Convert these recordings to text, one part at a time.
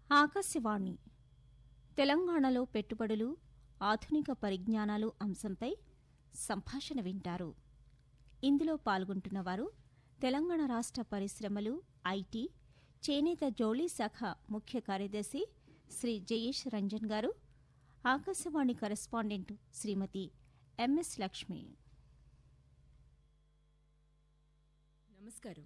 ఆకాశవాణి తెలంగాణలో పెట్టుబడులు ఆధునిక పరిజ్ఞానాలు అంశంపై సంభాషణ వింటారు ఇందులో పాల్గొంటున్నవారు తెలంగాణ రాష్ట్ర పరిశ్రమలు ఐటీ చేనేత జౌళి శాఖ ముఖ్య కార్యదర్శి శ్రీ జయేష్ రంజన్ గారు ఆకాశవాణి కరెస్పాండెంట్ శ్రీమతి ఎంఎస్ లక్ష్మి నమస్కారం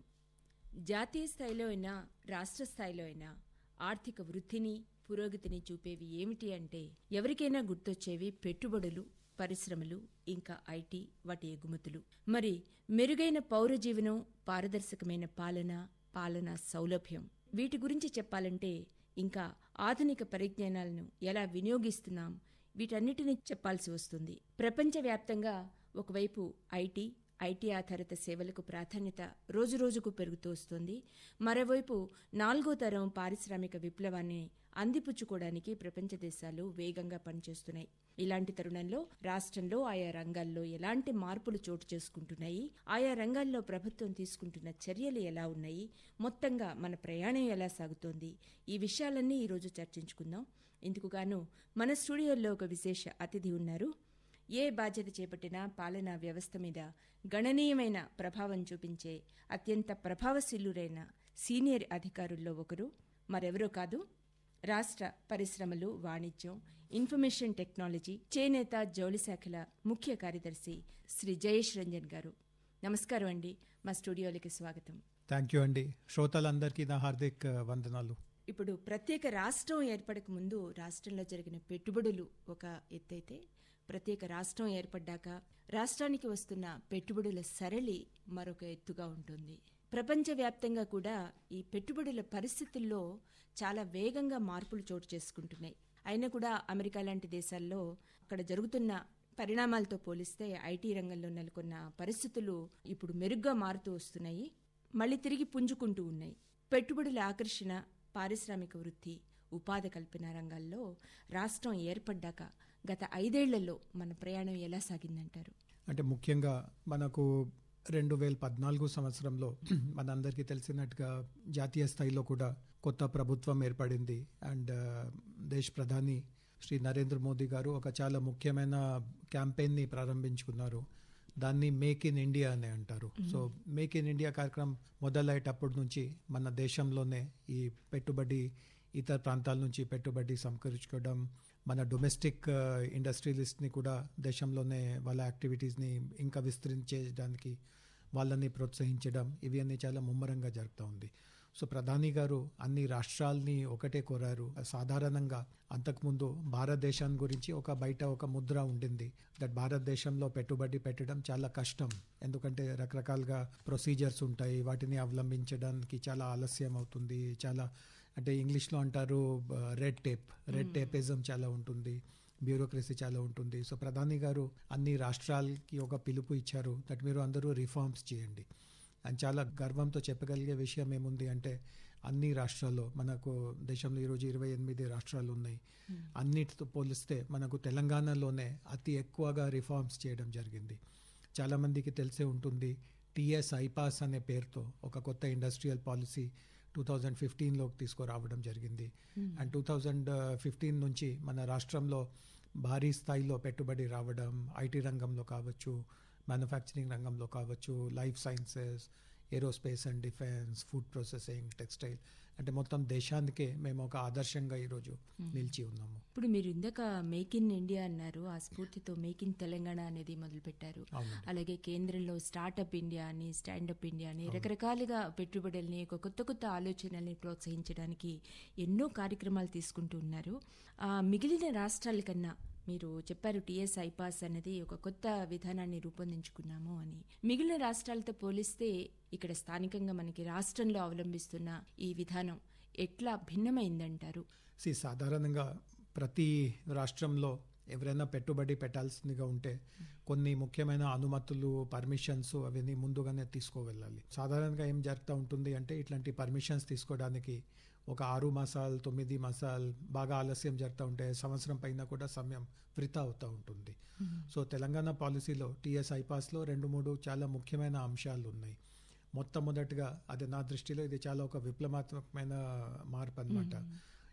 జాతీయ స్థాయిలో అయినా రాష్ట్ర స్థాయిలో అయినా ఆర్థిక వృద్ధిని పురోగతిని చూపేవి ఏమిటి అంటే ఎవరికైనా గుర్తొచ్చేవి పెట్టుబడులు పరిశ్రమలు ఇంకా ఐటీ వాటి ఎగుమతులు మరి మెరుగైన పౌర జీవనం పారదర్శకమైన పాలన పాలన సౌలభ్యం వీటి గురించి చెప్పాలంటే ఇంకా ఆధునిక పరిజ్ఞానాలను ఎలా వినియోగిస్తున్నాం వీటన్నిటిని చెప్పాల్సి వస్తుంది ప్రపంచవ్యాప్తంగా ఒకవైపు ఐటీ ఐటీ ఆధారిత సేవలకు ప్రాధాన్యత రోజురోజుకు పెరుగుతూ వస్తుంది మరోవైపు నాలుగో తరం పారిశ్రామిక విప్లవాన్ని అందిపుచ్చుకోవడానికి ప్రపంచ దేశాలు వేగంగా పనిచేస్తున్నాయి ఇలాంటి తరుణంలో రాష్ట్రంలో ఆయా రంగాల్లో ఎలాంటి మార్పులు చోటు చేసుకుంటున్నాయి ఆయా రంగాల్లో ప్రభుత్వం తీసుకుంటున్న చర్యలు ఎలా ఉన్నాయి మొత్తంగా మన ప్రయాణం ఎలా సాగుతోంది ఈ విషయాలన్నీ ఈరోజు చర్చించుకుందాం ఇందుకుగాను మన స్టూడియోలో ఒక విశేష అతిథి ఉన్నారు ఏ బాధ్యత చేపట్టినా పాలనా వ్యవస్థ మీద గణనీయమైన ప్రభావం చూపించే అత్యంత ప్రభావశీలురైన సీనియర్ అధికారుల్లో ఒకరు మరెవరో కాదు రాష్ట్ర పరిశ్రమలు వాణిజ్యం ఇన్ఫర్మేషన్ టెక్నాలజీ చేనేత జౌళి శాఖల ముఖ్య కార్యదర్శి శ్రీ జయేష్ రంజన్ గారు నమస్కారం అండి మా స్టూడియోలకి స్వాగతం థ్యాంక్ యూ అండి శ్రోతలందరికీ నా హార్దిక్ ఆ, వందనాలు ఇప్పుడు ప్రత్యేక రాష్ట్రం ఏర్పడక ముందు రాష్ట్రంలో జరిగిన పెట్టుబడులు ఒక ఎత్తైతే ప్రత్యేక రాష్ట్రం ఏర్పడ్డాక రాష్ట్రానికి వస్తున్న పెట్టుబడుల సరళి మరొక ఎత్తుగా ఉంటుంది ప్రపంచవ్యాప్తంగా కూడా ఈ పెట్టుబడుల పరిస్థితుల్లో చాలా వేగంగా మార్పులు చోటు చేసుకుంటున్నాయి అయినా కూడా అమెరికా లాంటి దేశాల్లో అక్కడ జరుగుతున్న పరిణామాలతో పోలిస్తే ఐటీ రంగంలో నెలకొన్న పరిస్థితులు ఇప్పుడు మెరుగ్గా మారుతూ వస్తున్నాయి మళ్ళీ తిరిగి పుంజుకుంటూ ఉన్నాయి పెట్టుబడుల ఆకర్షణ పారిశ్రామిక వృద్ధి ఉపాధి కల్పన రంగాల్లో రాష్ట్రం ఏర్పడ్డాక గత ఐదేళ్లలో మన ప్రయాణం ఎలా సాగిందంటారు అంటే ముఖ్యంగా మనకు రెండు వేల పద్నాలుగు సంవత్సరంలో మనందరికీ తెలిసినట్టుగా జాతీయ స్థాయిలో కూడా కొత్త ప్రభుత్వం ఏర్పడింది అండ్ ఆ, దేశ్ ప్రధాని శ్రీ నరేంద్ర మోదీ గారు ఒక చాలా ముఖ్యమైన క్యాంపెయిన్ని ప్రారంభించుకున్నారు దాన్ని మేక్ ఇన్ ఇండియా అని అంటారు సో మేక్ ఇన్ ఇండియా కార్యక్రమం మొదలయ్యేటప్పటి నుంచి మన దేశంలోనే ఈ పెట్టుబడి ఇతర ప్రాంతాల నుంచి పెట్టుబడి సమకూర్చుకోవడం మన డొమెస్టిక్ ఇండస్ట్రియలిస్ట్ని కూడా దేశంలోనే వాళ్ళ యాక్టివిటీస్ని ఇంకా విస్తరించేయడానికి వాళ్ళని ప్రోత్సహించడం ఇవి అన్ని చాలా ముమ్మరంగా జరుగుతూ ఉంది సో ప్రధాని గారు అన్ని రాష్ట్రాల్ని ఒకటే కోరారు సాధారణంగా అంతకుముందు భారతదేశం గురించి ఒక బయట ఒక ముద్ర ఉండింది దట్ భారతదేశంలో పెట్టుబడి పెట్టడం చాలా కష్టం ఎందుకంటే రకరకాలుగా ప్రొసీజర్స్ ఉంటాయి వాటిని అవలంబించడానికి చాలా ఆలస్యం అవుతుంది చాలా అంటే ఇంగ్లీష్లో అంటారు రెడ్ టేప్ రెడ్ టేపిజం చాలా ఉంటుంది బ్యూరోక్రసీ చాలా ఉంటుంది సో ప్రధాని గారు అన్ని రాష్ట్రాలకి ఒక పిలుపు ఇచ్చారు దట్ మీరు అందరూ రిఫార్మ్స్ చేయండి అండ్ చాలా గర్వంతో చెప్పగలిగే విషయం ఏముంది అంటే అన్ని రాష్ట్రాల్లో మనకు దేశంలో ఈరోజు ఇరవై ఎనిమిది రాష్ట్రాలు ఉన్నాయి అన్నిటితో పోలిస్తే మనకు తెలంగాణలోనే అతి ఎక్కువగా రిఫార్మ్స్ చేయడం జరిగింది చాలామందికి తెలిసే ఉంటుంది టిఎస్ ఐపాస్ అనే పేరుతో ఒక కొత్త ఇండస్ట్రియల్ పాలసీ టూ థౌజండ్ ఫిఫ్టీన్లోకి తీసుకురావడం జరిగింది అండ్ టూ థౌజండ్ ఫిఫ్టీన్ నుంచి మన రాష్ట్రంలో భారీ స్థాయిలో పెట్టుబడి రావడం ఐటీ రంగంలో కావచ్చు మ్యానుఫ్యాక్చరింగ్ రంగంలో కావచ్చు life sciences aerospace and defence food processing textile అంటే మొత్తం దేశానికే మేము ఒక ఆదర్శంగా ఈరోజు నిలిచి ఉన్నాము ఇప్పుడు మీరు ఇందాక మేక్ ఇన్ ఇండియా అన్నారు ఆ స్ఫూర్తితో మేక్ ఇన్ తెలంగాణ అనేది మొదలుపెట్టారు అవునండి. అలాగే కేంద్రంలో స్టార్టప్ ఇండియా అని స్టాండప్ ఇండియా అని రకరకాలుగా పెట్టుబడుల్ని ఒక కొత్త కొత్త ఆలోచనల్ని ప్రోత్సహించడానికి ఎన్నో కార్యక్రమాలు తీసుకుంటూ ఉన్నారు ఆ, మిగిలిన రాష్ట్రాల కన్నా మీరు చెప్పారు టిఎస్ ఐపాస్ అనేది ఒక కొత్త విధానాన్ని రూపొందించుకున్నాము అని మిగిలిన రాష్ట్రాలతో పోలిస్తే ఇక్కడ స్థానికంగా మనకి రాష్ట్రంలో అవలంబిస్తున్న ఈ విధానం ఎట్లా భిన్నమైందంటారు సి సాధారణంగా ప్రతి రాష్ట్రంలో ఎవరైనా పెట్టుబడి పెట్టాల్సిందిగా ఉంటే కొన్ని ముఖ్యమైన అనుమతులు పర్మిషన్స్ అవన్నీ ముందుగానే తీసుకోవెళ్ళాలి సాధారణంగా ఏం జరుగుతూ ఉంటుంది అంటే ఇట్లాంటి పర్మిషన్స్ తీసుకోవడానికి ఒక ఆరు మాసాలు తొమ్మిది మాసాలు బాగా ఆలస్యం జరుగుతూ ఉంటే సంవత్సరం పైన కూడా సమయం వృధా అవుతూ ఉంటుంది సో తెలంగాణ పాలసీలో టీఎస్ ఐపాస్లో రెండు మూడు చాలా ముఖ్యమైన అంశాలు ఉన్నాయి మొట్టమొదటిగా అది నా దృష్టిలో ఇది చాలా ఒక విప్లవాత్మకమైన మార్పు అన్నమాట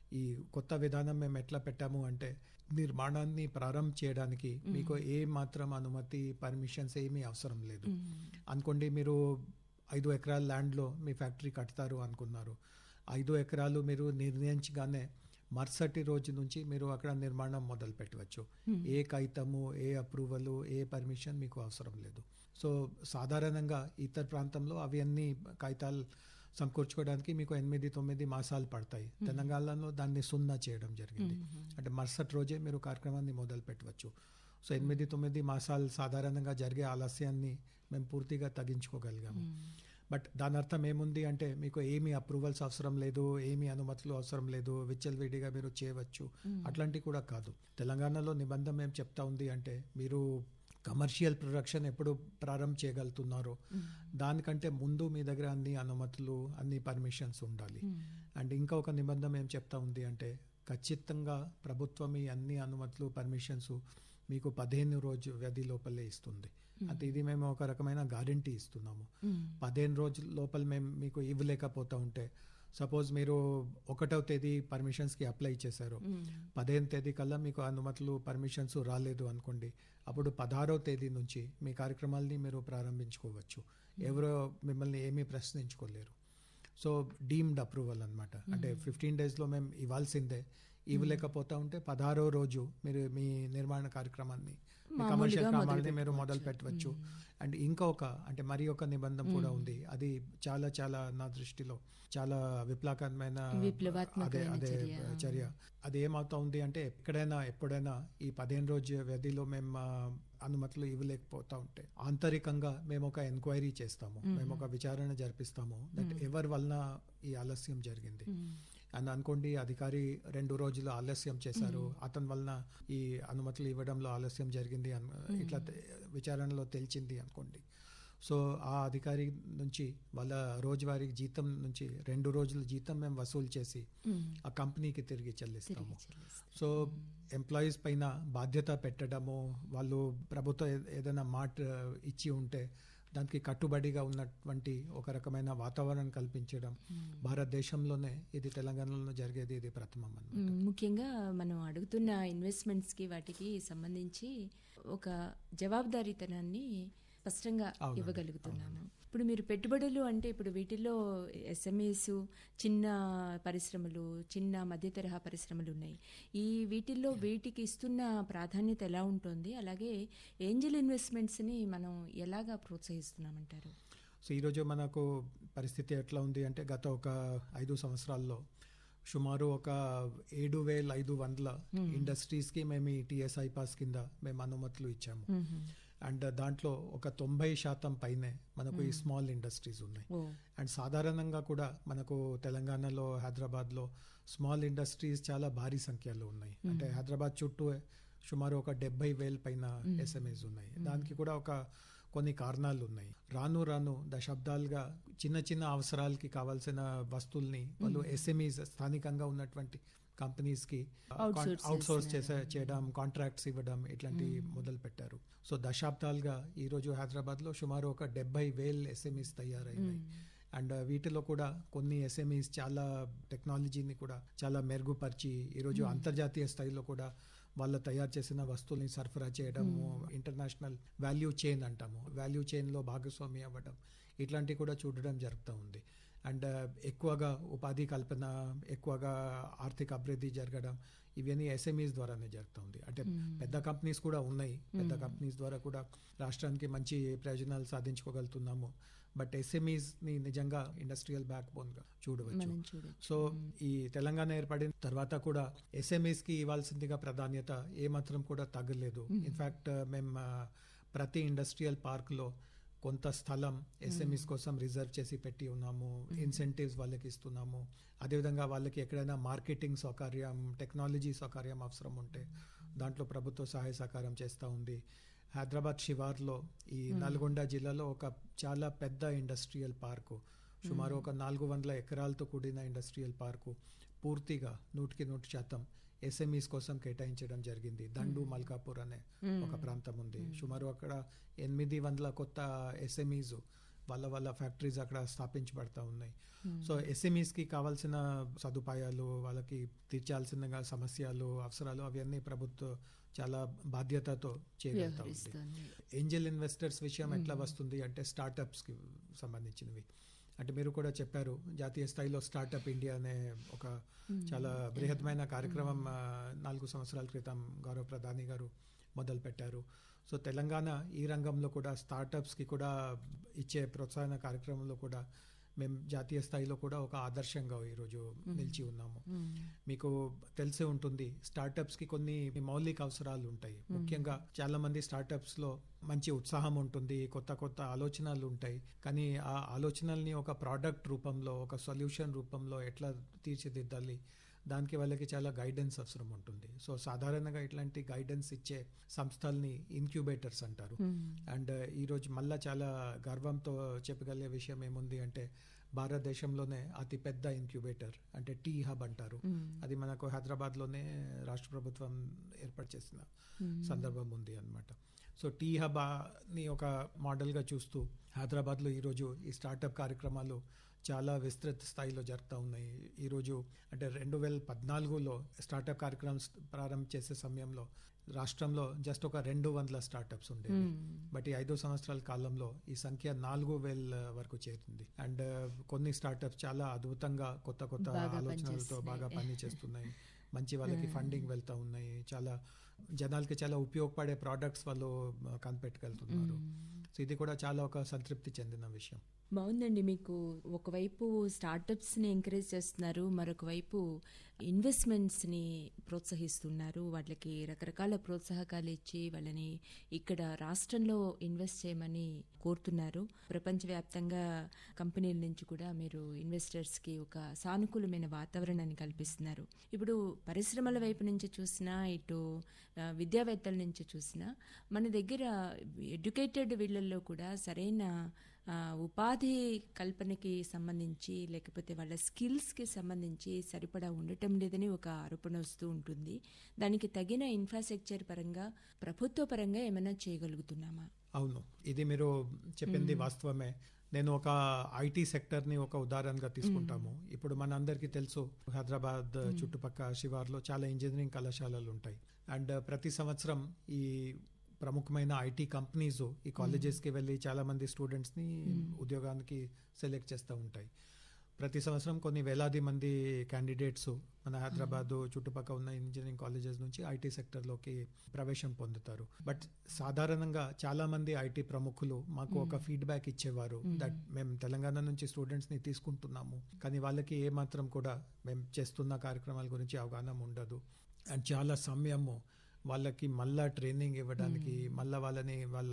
ఈ కొత్త విధానం మేము ఎట్లా పెట్టాము అంటే నిర్మాణాన్ని ప్రారంభం చేయడానికి మీకు ఏ మాత్రం అనుమతి పర్మిషన్స్ ఏమీ అవసరం లేదు అనుకోండి మీరు ఐదు ఎకరాల ల్యాండ్లో మీ ఫ్యాక్టరీ కడతారు అనుకున్నారు ఐదు ఎకరాలు మీరు నిర్ణయించగానే మరుసటి రోజు నుంచి మీరు అక్కడ నిర్మాణం మొదలు పెట్టవచ్చు ఏ కాగితము ఏ అప్రూవల్ ఏ పర్మిషన్ మీకు అవసరం లేదు సో సాధారణంగా ఇతర ప్రాంతంలో అవి అన్ని కాగితాలు సమకూర్చుకోవడానికి మీకు ఎనిమిది తొమ్మిది మాసాలు పడతాయి తెలంగాణలో దాన్ని సున్నా చేయడం జరిగింది అంటే మరుసటి రోజే మీరు కార్యక్రమాన్ని మొదలు పెట్టవచ్చు సో ఎనిమిది తొమ్మిది మాసాలు సాధారణంగా జరిగే ఆలస్యాన్ని మేము పూర్తిగా తగ్గించుకోగలిగాము బట్ దాని అర్థం ఏముంది అంటే మీకు ఏమి అప్రూవల్స్ అవసరం లేదు ఏమి అనుమతులు అవసరం లేదు విచ్చలవిడిగా మీరు చేయవచ్చు అట్లాంటివి కూడా కాదు తెలంగాణలో నిబంధన ఏం చెప్తా ఉంది అంటే మీరు కమర్షియల్ ప్రొడక్షన్ ఎప్పుడు ప్రారంభం చేయగలుగుతున్నారో దానికంటే ముందు మీ దగ్గర అన్ని అనుమతులు అన్ని పర్మిషన్స్ ఉండాలి అండ్ ఇంకా ఒక నిబంధన ఏం చెప్తా ఉంది అంటే ఖచ్చితంగా ప్రభుత్వం ఈ అన్ని అనుమతులు పర్మిషన్స్ మీకు పదిహేను రోజు వ్యధి లోపలే ఇస్తుంది అంటే ఇది మేము ఒక రకమైన గ్యారంటీ ఇస్తున్నాము పదిహేను రోజుల లోపల మేము మీకు ఇవ్వలేకపోతా ఉంటే సపోజ్ మీరు ఒకటవ తేదీ పర్మిషన్స్కి అప్లై చేశారు పదిహేను తేదీ కల్లా మీకు అనుమతులు పర్మిషన్స్ రాలేదు అనుకోండి అప్పుడు పదహారవ తేదీ నుంచి మీ కార్యక్రమాల్ని మీరు ప్రారంభించుకోవచ్చు ఎవరో మిమ్మల్ని ఏమీ ప్రశ్నించుకోలేరు సో డీమ్డ్ అప్రూవల్ అనమాట అంటే ఫిఫ్టీన్ డేస్లో మేము ఇవ్వాల్సిందే ఇవ్వలేకపోతా ఉంటే పదహారో రోజు మీరు మీ నిర్మాణ కార్యక్రమాన్ని మీ కమర్షియల్ మామూలుగా క్రమాలని మీరు మొదలు మొదలు పెట్టవచ్చు అండ్ ఇంకా ఒక అంటే మరి ఒక నిబంధన కూడా ఉంది అది చాలా చాలా నా దృష్టిలో చాలా విప్లవకరమైన విప్లవాత్మకమైన అదే అదే చర్య. చర్య అది ఏమవుతా ఉంది అంటే ఎక్కడైనా ఎప్పుడైనా ఈ పదిహేను రోజు వ్యధిలో మేము ఆ, అనుమతులు ఇవ్వలేకపోతా ఉంటే ఆంతరికంగా మేము ఒక ఎంక్వైరీ చేస్తాము మేము ఒక విచారణ జరిపిస్తాము దట్ ఎవరి వలన ఈ ఆలస్యం జరిగింది అని అనుకోండి అధికారి రెండు రోజులు ఆలస్యం చేశారు అతని వలన ఈ అనుమతులు ఇవ్వడంలో ఆలస్యం జరిగింది అన్- ఇట్లా తె- విచారణలో తెలిసింది అనుకోండి సో ఆ అధికారి నుంచి వాళ్ళ రోజువారీ జీతం నుంచి రెండు రోజుల జీతం మేము వసూలు చేసి ఆ కంపెనీకి తిరిగి చెల్లిస్తాము సో ఎంప్లాయీస్ పైన బాధ్యత పెట్టడము వాళ్ళు ప్రభుత్వం ఏ- ఏదైనా మాట ఇచ్చి ఉంటే దానికి కట్టుబడిగా ఉన్నటువంటి ఒక రకమైన వాతావరణం కల్పించడం భారతదేశంలోనే ఇది తెలంగాణలో జరిగేది ఇది ప్రథమం అన్నమాట మ్మ్. ముఖ్యంగా మనం అడుగుతున్న ఇన్వెస్ట్మెంట్స్కి వాటికి సంబంధించి ఒక జవాబుదారీతనాన్ని స్పష్టంగా అవునండి, ఇవ్వగలుగుతున్నాము ఇప్పుడు మీరు పెట్టుబడులు అంటే ఇప్పుడు వీటిల్లో ఎస్ఎంఈస్ చిన్న పరిశ్రమలు చిన్న మధ్య తరహా పరిశ్రమలు ఉన్నాయి ఈ వీటిల్లో వీటికి ఇస్తున్న ప్రాధాన్యత ఎలా ఉంటుంది అలాగే ఏంజల్ ఇన్వెస్ట్మెంట్స్ని మనం ఎలాగా ప్రోత్సహిస్తున్నామంటారు సో ఈరోజు మనకు పరిస్థితి ఎట్లా ఉంది అంటే గత ఒక ఐదు సంవత్సరాల్లో సుమారు ఒక ఏడు వేల ఐదు వందల ఇండస్ట్రీస్కి మేము ఈ టిఎస్ఐ పాస్ కింద మేము అనుమతులు ఇచ్చాము అండ్ దాంట్లో ఒక తొంభై శాతం పైనే మనకు ఈ స్మాల్ ఇండస్ట్రీస్ ఉన్నాయి ఓ అండ్ సాధారణంగా కూడా మనకు తెలంగాణలో హైదరాబాద్లో స్మాల్ ఇండస్ట్రీస్ చాలా భారీ సంఖ్యలో ఉన్నాయి అంటే హైదరాబాద్ చుట్టూ సుమారు ఒక డెబ్బై వేల పైన ఎస్ఎంఏస్ ఉన్నాయి దానికి కూడా ఒక కొన్ని కారణాలు ఉన్నాయి రాను రాను దశాబ్దాలుగా చిన్న చిన్న అవసరాలకి కావాల్సిన వస్తువుల్ని వాళ్ళు ఎస్ఎంఈస్ స్థానికంగా ఉన్నటువంటి కంపెనీస్ కి Outsource అవుట్ సోర్స్ చేస్తున్నారు. చేసే చేయడం కాంట్రాక్ట్స్ ఇవ్వడం ఇట్లాంటివి మొదలు పెట్టారు సో దశాబ్దాలుగా ఈ రోజు హైదరాబాద్ లో సుమారు ఒక డెబ్బై వేల ఎస్ఎంఈస్ తయారైనాయి అండ్ వీటిలో కూడా కొన్ని ఎస్ఎంఈస్ చాలా టెక్నాలజీని కూడా చాలా మెరుగుపరిచి ఈరోజు అంతర్జాతీయ స్థాయిలో కూడా వాళ్ళు తయారు చేసిన వస్తువుల్ని సరఫరా చేయడము ఇంటర్నేషనల్ వాల్యూ చైన్ అంటాము వాల్యూ చైన్లో భాగస్వామి అవ్వడం ఇట్లాంటివి కూడా చూడడం జరుగుతూ ఉంది అండ్ ఎక్కువగా ఉపాధి కల్పన ఎక్కువగా ఆర్థిక అభివృద్ధి జరగడం ఇవన్నీ ఎస్ఎంఈస్ ద్వారానే జరుగుతుంది అంటే పెద్ద కంపెనీస్ కూడా ఉన్నాయి పెద్ద కంపెనీస్ ద్వారా కూడా రాష్ట్రానికి మంచి ప్రయోజనాలు సాధించుకోగలుగుతున్నాము బట్ ఎస్ఎంఈస్ ని నిజంగా ఇండస్ట్రియల్ బ్యాక్ బోన్ గా చూడవచ్చు మనం చూడొచ్చు సో ఈ తెలంగాణ ఏర్పడిన తర్వాత కూడా ఎస్ఎంఈస్ కి ఇవ్వాల్సిందిగా ప్రాధాన్యత ఏమాత్రం కూడా తగ్గలేదు ఇన్ఫాక్ట్ మేము ఆ, ప్రతి ఇండస్ట్రియల్ పార్క్ లో కొంత స్థలం ఎస్ఎంఈస్ కోసం రిజర్వ్ చేసి పెట్టి ఉన్నాము ఇన్సెంటివ్స్ వాళ్ళకి ఇస్తున్నాము అదేవిధంగా వాళ్ళకి ఎక్కడైనా మార్కెటింగ్ సౌకర్యం టెక్నాలజీ సౌకర్యం అవసరం ఉంటే దాంట్లో ప్రభుత్వ సహాయ సహకారం చేస్తూ ఉంది హైదరాబాద్ శివార్లో ఈ నల్గొండ జిల్లాలో ఒక చాలా పెద్ద ఇండస్ట్రియల్ పార్కు సుమారు ఒక నాలుగు వందల ఎకరాలతో కూడిన ఇండస్ట్రియల్ పార్కు పూర్తిగా నూటికి నూటి శాతం ఎస్ఎంఈస్ కోసం కేటాయించడం జరిగింది దండు మల్కాపూర్ అనే ఒక ప్రాంతం ఉంది సుమారు అక్కడ ఎనిమిది వందల కొత్త ఎస్ఎంఈస్ వాళ్ళ వాళ్ళ ఫ్యాక్టరీస్ అక్కడ స్థాపించబడతా ఉన్నాయి సో ఎస్ఎంఈస్కి కావాల్సిన సదుపాయాలు వాళ్ళకి తీర్చాల్సిన సమస్యలు అవసరాలు అవన్నీ ప్రభుత్వం చాలా బాధ్యతతో చేయగలుగుతా ఉంది వ్యవహరిస్తుంది ఏంజల్ ఇన్వెస్టర్స్ విషయం ఎట్లా వస్తుంది అంటే స్టార్టప్స్కి సంబంధించినవి అంటే మీరు కూడా చెప్పారు జాతీయ స్థాయిలో స్టార్టప్ ఇండియా అనే ఒక చాలా బృహత్తమైన కార్యక్రమం ఆ, నాలుగు సంవత్సరాల క్రితం గౌరవ ప్రధాని గారు మొదలు పెట్టారు సో తెలంగాణ ఈ రంగంలో కూడా స్టార్టప్స్కి కూడా ఇచ్చే ప్రోత్సాహన కార్యక్రమంలో కూడా మేము జాతీయ స్థాయిలో కూడా ఒక ఆదర్శంగా ఈరోజు నిలిచి ఉన్నాము మీకు తెలిసే ఉంటుంది స్టార్టప్స్ కి కొన్ని మౌలిక అవసరాలు ఉంటాయి ముఖ్యంగా చాలా మంది స్టార్టప్స్ లో మంచి ఉత్సాహం ఉంటుంది కొత్త కొత్త ఆలోచనలు ఉంటాయి కానీ ఆ ఆలోచనల్ని ఒక ప్రోడక్ట్ రూపంలో ఒక సొల్యూషన్ రూపంలో ఎట్లా తీర్చిదిద్దాలి దానికి వాళ్ళకి చాలా గైడెన్స్ అవసరం ఉంటుంది సో సాధారణంగా ఇట్లాంటి గైడెన్స్ ఇచ్చే సంస్థల్ని ఇన్క్యుబేటర్స్ అంటారు అండ్ ఈరోజు మళ్ళా చాలా గర్వంతో చెప్పగలిగే విషయం ఏముంది అంటే భారతదేశంలోనే అతి పెద్ద ఇన్క్యుబేటర్ అంటే టీ హబ్ అంటారు అది మనకు హైదరాబాద్లోనే రాష్ట్ర ప్రభుత్వం ఏర్పాటు చేసిన సందర్భం ఉంది అన్నమాట సో టీ హబ్ ని ఒక మోడల్గా చూస్తూ హైదరాబాద్లో ఈరోజు ఈ స్టార్టప్ కార్యక్రమాలు చాలా విస్తృత స్థాయిలో జరుగుతూ ఉన్నాయి ఈరోజు అంటే రెండు వేల పద్నాలుగులో స్టార్టప్ కార్యక్రమం ప్రారంభం చేసే సమయంలో రాష్ట్రంలో జస్ట్ ఒక రెండు వందల స్టార్టప్స్ ఉండేవి బట్ ఈ ఐదు సంవత్సరాల కాలంలో ఈ సంఖ్య నాలుగు వేల వరకు చేరింది అండ్ కొన్ని స్టార్టప్స్ చాలా అద్భుతంగా కొత్త కొత్త బాగా ఆలోచనలతో పనిచేస్తున్నాయి. బాగా పని చేస్తున్నాయి మంచి వాళ్ళకి ఫండింగ్ వెళ్తా ఉన్నాయి చాలా జనాలకి చాలా ఉపయోగపడే ప్రోడక్ట్స్ వాళ్ళు ఆ, కనిపెట్టగలుగుతున్నారు సో ఇది కూడా చాలా ఒక సంతృప్తి చెందిన విషయం బాగుందండి మీకు ఒకవైపు స్టార్టప్స్ని ఎంకరేజ్ చేస్తున్నారు మరొక వైపు ఇన్వెస్ట్మెంట్స్ని ప్రోత్సహిస్తున్నారు వాళ్ళకి రకరకాల ప్రోత్సాహకాలు ఇచ్చి వాళ్ళని ఇక్కడ రాష్ట్రంలో ఇన్వెస్ట్ చేయమని కోరుతున్నారు ప్రపంచవ్యాప్తంగా కంపెనీల నుంచి కూడా మీరు ఇన్వెస్టర్స్కి ఒక సానుకూలమైన వాతావరణాన్ని కల్పిస్తున్నారు ఇప్పుడు పరిశ్రమల వైపు నుంచి చూసినా ఇటు ఆ, విద్యావేత్తల నుంచి చూసినా మన దగ్గర ఎడ్యుకేటెడ్ వీళ్ళల్లో కూడా సరైన ఆ, ఉపాధి కల్పనకి సంబంధించి లేకపోతే వాళ్ళ స్కిల్స్కి సంబంధించి సరిపడా ఉండటం లేదని ఒక ఆరోపణ వస్తూ ఉంటుంది దానికి తగిన ఇన్ఫ్రాస్ట్రక్చర్ పరంగా ప్రభుత్వ పరంగా ఏమైనా చేయగలుగుతున్నామా అవును ఇది మీరు చెప్పింది వాస్తవమే నేను ఒక ఐటీ సెక్టర్ ని ఒక ఉదాహరణగా తీసుకుంటాము ఇప్పుడు మన అందరికీ తెలుసు హైదరాబాద్ చుట్టుపక్కల శివార్లో చాలా ఇంజనీరింగ్ కళాశాలలు ఉంటాయి అండ్ ప్రతి సంవత్సరం ఈ ప్రముఖమైన ఐటీ కంపెనీస్ ఈ కాలేజెస్ కి వెళ్ళి చాలా మంది స్టూడెంట్స్ ని ఉద్యోగానికి సెలెక్ట్ చేస్తూ ఉంటాయి ప్రతి సంవత్సరం కొన్ని వేలాది మంది క్యాండిడేట్స్ మన హైదరాబాద్ చుట్టుపక్కల ఉన్న ఇంజనీరింగ్ కాలేజెస్ నుంచి ఐటీ సెక్టర్లోకి ప్రవేశం పొందుతారు బట్ సాధారణంగా చాలా మంది ఐటీ ప్రముఖులు మాకు ఒక ఫీడ్బ్యాక్ ఇచ్చేవారు దట్ మేము తెలంగాణ నుంచి స్టూడెంట్స్ ని తీసుకుంటున్నాము కానీ వాళ్ళకి ఏ మాత్రం కూడా మేము చేస్తున్న కార్యక్రమాల గురించి అవగాహన ఉండదు అండ్ చాలా సమయము వాళ్ళకి మళ్ళా ట్రైనింగ్ ఇవ్వడానికి మళ్ళా వాళ్ళని వాళ్ళ